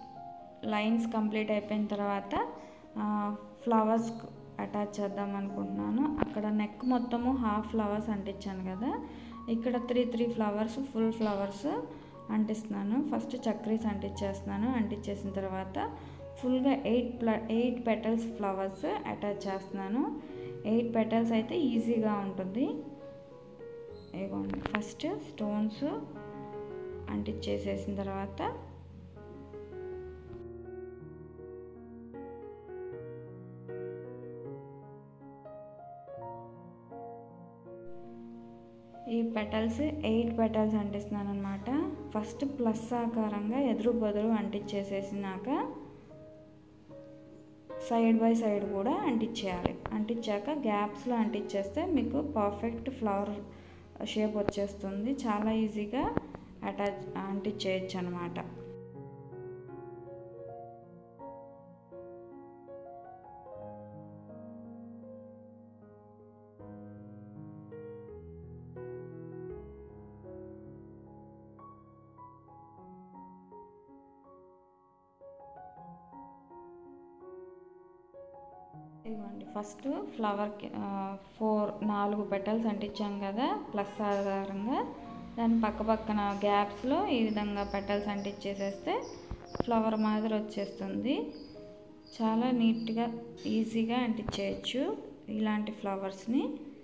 లైన్స్ కంప్లీట్ అయిపోయిన తర్వాత ఫ్లవర్స్ అటాచ్ చేద్దాం అనుకుంటున్నాను అక్కడ నెక్ మొత్తము హాఫ్ ఫ్లవర్స్ అంటించాను కదా ఇక్కడ three three flowers full flowers అంటిస్తున్నాను ఫస్ట్ చక్రీస్ అంటించేస్తున్నాను అంటించేసిన తర్వాత ఫుల్గా ఎయిట్ ప్ల ఎయిట్ పెటల్స్ ఫ్లవర్స్ అటాచ్ చేస్తున్నాను ఎయిట్ పెటల్స్ అయితే ఈజీగా ఉంటుంది ఇదిగోండి ఫస్ట్ స్టోన్స్ అంటించేసేసిన తర్వాత ఈ పెటల్స్ ఎయిట్ పెటల్స్ అంటిస్తున్నాను అనమాట ఫస్ట్ ప్లస్ ఆకారంగా ఎదురు బదురు అంటించేసేసినాక సైడ్ బై సైడ్ కూడా అంటించేయాలి అంటించాక గ్యాప్స్లో అంటించేస్తే మీకు పర్ఫెక్ట్ ఫ్లవర్ షేప్ వచ్చేస్తుంది చాలా ఈజీగా అటాచ్ అంటించేయచ్చు అనమాట ఇదిగోండి ఫస్ట్ ఫ్లవర్కి ఫోర్ నాలుగు పెటల్స్ అంటించాం కదా ప్లస్ ఆధారంగా దాని పక్క పక్కన గ్యాప్స్లో ఈ విధంగా పెటల్స్ అంటించేసేస్తే ఫ్లవర్ మాదిరి వచ్చేస్తుంది చాలా నీట్గా ఈజీగా అంటించేయచ్చు ఇలాంటి ఫ్లవర్స్ని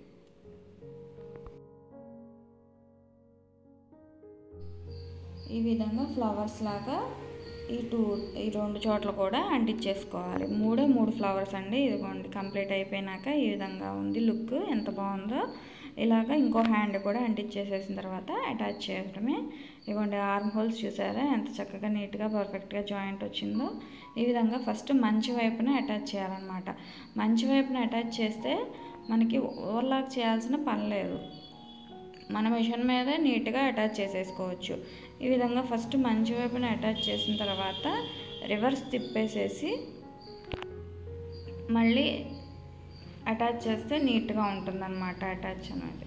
ఈ విధంగా ఫ్లవర్స్ లాగా ఈ టూ ఈ రెండు చోట్ల కూడా అంటించేసుకోవాలి మూడే మూడు ఫ్లవర్స్ అండి ఇదిగోండి కంప్లీట్ అయిపోయినాక ఈ విధంగా ఉంది లుక్ ఎంత బాగుందో ఇలాగ ఇంకో హ్యాండ్ కూడా అంటించేసేసిన తర్వాత అటాచ్ చేయడమే ఇదిగోండి ఆర్మ్ హోల్స్ చూసారా ఎంత చక్కగా నీట్గా పర్ఫెక్ట్గా జాయింట్ వచ్చిందో ఈ విధంగా ఫస్ట్ మంచి వైపున అటాచ్ చేయాలన్నమాట మంచి వైపున అటాచ్ చేస్తే మనకి ఓవర్లాక్ చేయాల్సిన పని లేదు మన మిషన్ మీదే నీట్గా అటాచ్ చేసేసుకోవచ్చు ఈ విధంగా ఫస్ట్ మంచి వైపున అటాచ్ చేసిన తర్వాత రివర్స్ తిప్పేసేసి మళ్ళీ అటాచ్ చేస్తే నీట్గా ఉంటుందన్నమాట అటాచ్ అనేది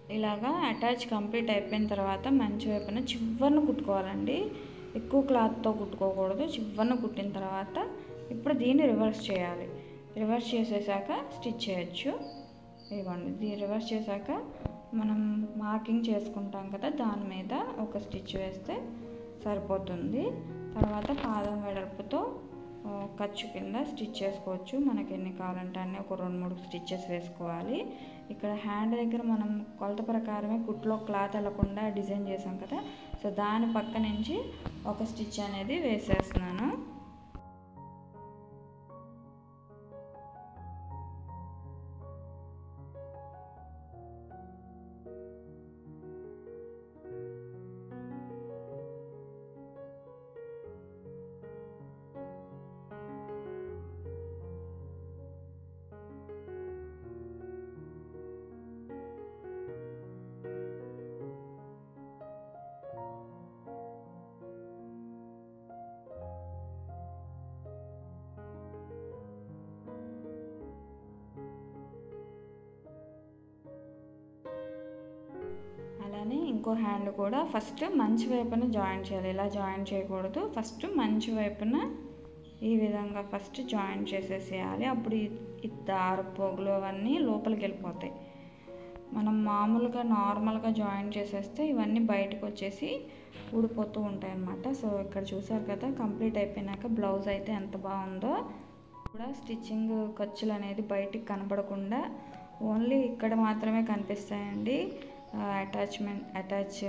ఇలాగా అటాచ్ కంప్లీట్ అయిపోయిన తర్వాత మంచి వైపున చివరిన కుట్టుకోవాలండి ఎక్కువ క్లాత్తో కుట్టుకోకూడదు చివరిన కుట్టిన తర్వాత ఇప్పుడు దీన్ని రివర్స్ చేయాలి రివర్స్ చేసేసాక స్టిచ్ చేయొచ్చు ఇవ్వండి దీన్ని రివర్స్ చేశాక మనం మార్కింగ్ చేసుకుంటాం కదా దాని మీద ఒక స్టిచ్ వేస్తే సరిపోతుంది తర్వాత పాదం వెడల్పుతో ఆ, ఖర్చు కింద స్టిచ్ చేసుకోవచ్చు మనకి ఎన్ని కావాలంటే అన్నీ ఒక రెండు మూడు స్టిచ్చెస్ వేసుకోవాలి ఇక్కడ హ్యాండ్ దగ్గర మనం కొలత ప్రకారమే కుట్లో క్లాత్ వెళ్ళకుండా డిజైన్ చేసాం కదా సో దాని పక్క నుంచి ఒక స్టిచ్ అనేది వేసేస్తున్నాను అలానే ఇంకో హ్యాండ్ కూడా ఫస్ట్ మంచి వైపున జాయిన్ చేయాలి ఇలా జాయిన్ చేయకూడదు ఫస్ట్ మంచి వైపున ఈ విధంగా ఫస్ట్ జాయిన్ చేసేసేయాలి అప్పుడు ఈ- ఈ దారు పోగులు అవన్నీ లోపలికి వెళ్ళిపోతాయి మనం మామూలుగా నార్మల్గా జాయిన్ చేసేస్తే ఇవన్నీ బయటకు వచ్చేసి ఊడిపోతూ ఉంటాయి అన్నమాట సో ఇక్కడ చూసారు కదా కంప్లీట్ అయిపోయినాక బ్లౌజ్ అయితే ఎంత బాగుందో కూడా స్టిచ్చింగ్ ఖర్చులు అనేది బయటికి కనబడకుండా ఓన్లీ ఇక్కడ మాత్రమే కనిపిస్తాయండి అటాచ్మెంట్ అటాచ్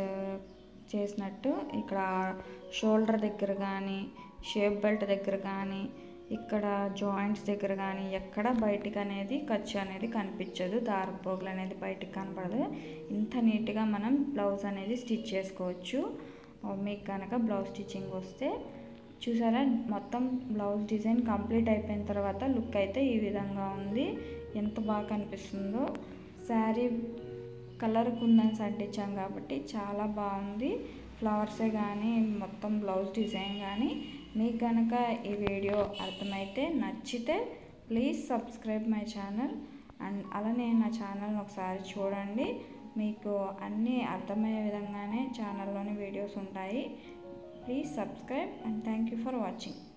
చేసినట్టు ఇక్కడ షోల్డర్ దగ్గర కానీ షేప్ బెల్ట్ దగ్గర కానీ ఇక్కడ జాయింట్స్ దగ్గర కానీ ఎక్కడ బయటికి అనేది ఖర్చు అనేది కనిపించదు దారపోగులు అనేది బయటికి కనపడదు ఇంత నీట్గా మనం బ్లౌజ్ అనేది స్టిచ్ చేసుకోవచ్చు ఆ, మీకు కనుక బ్లౌజ్ స్టిచ్చింగ్ వస్తే చూసారా మొత్తం బ్లౌజ్ డిజైన్ కంప్లీట్ అయిపోయిన తర్వాత లుక్ అయితే ఈ విధంగా ఉంది ఎంత బాగా కనిపిస్తుందో శారీ కలర్ కుందన్స్ అంటించాం కాబట్టి చాలా బాగుంది ఫ్లవర్సే కానీ మొత్తం బ్లౌజ్ డిజైన్ కానీ మీకు కనుక ఈ వీడియో అర్థమైతే నచ్చితే please subscribe my channel and అలానే నా ఛానల్ని ఒకసారి చూడండి మీకు అన్నీ అర్థమయ్యే విధంగానే ఛానల్లోని వీడియోస్ ఉంటాయి please subscribe and thank you for watching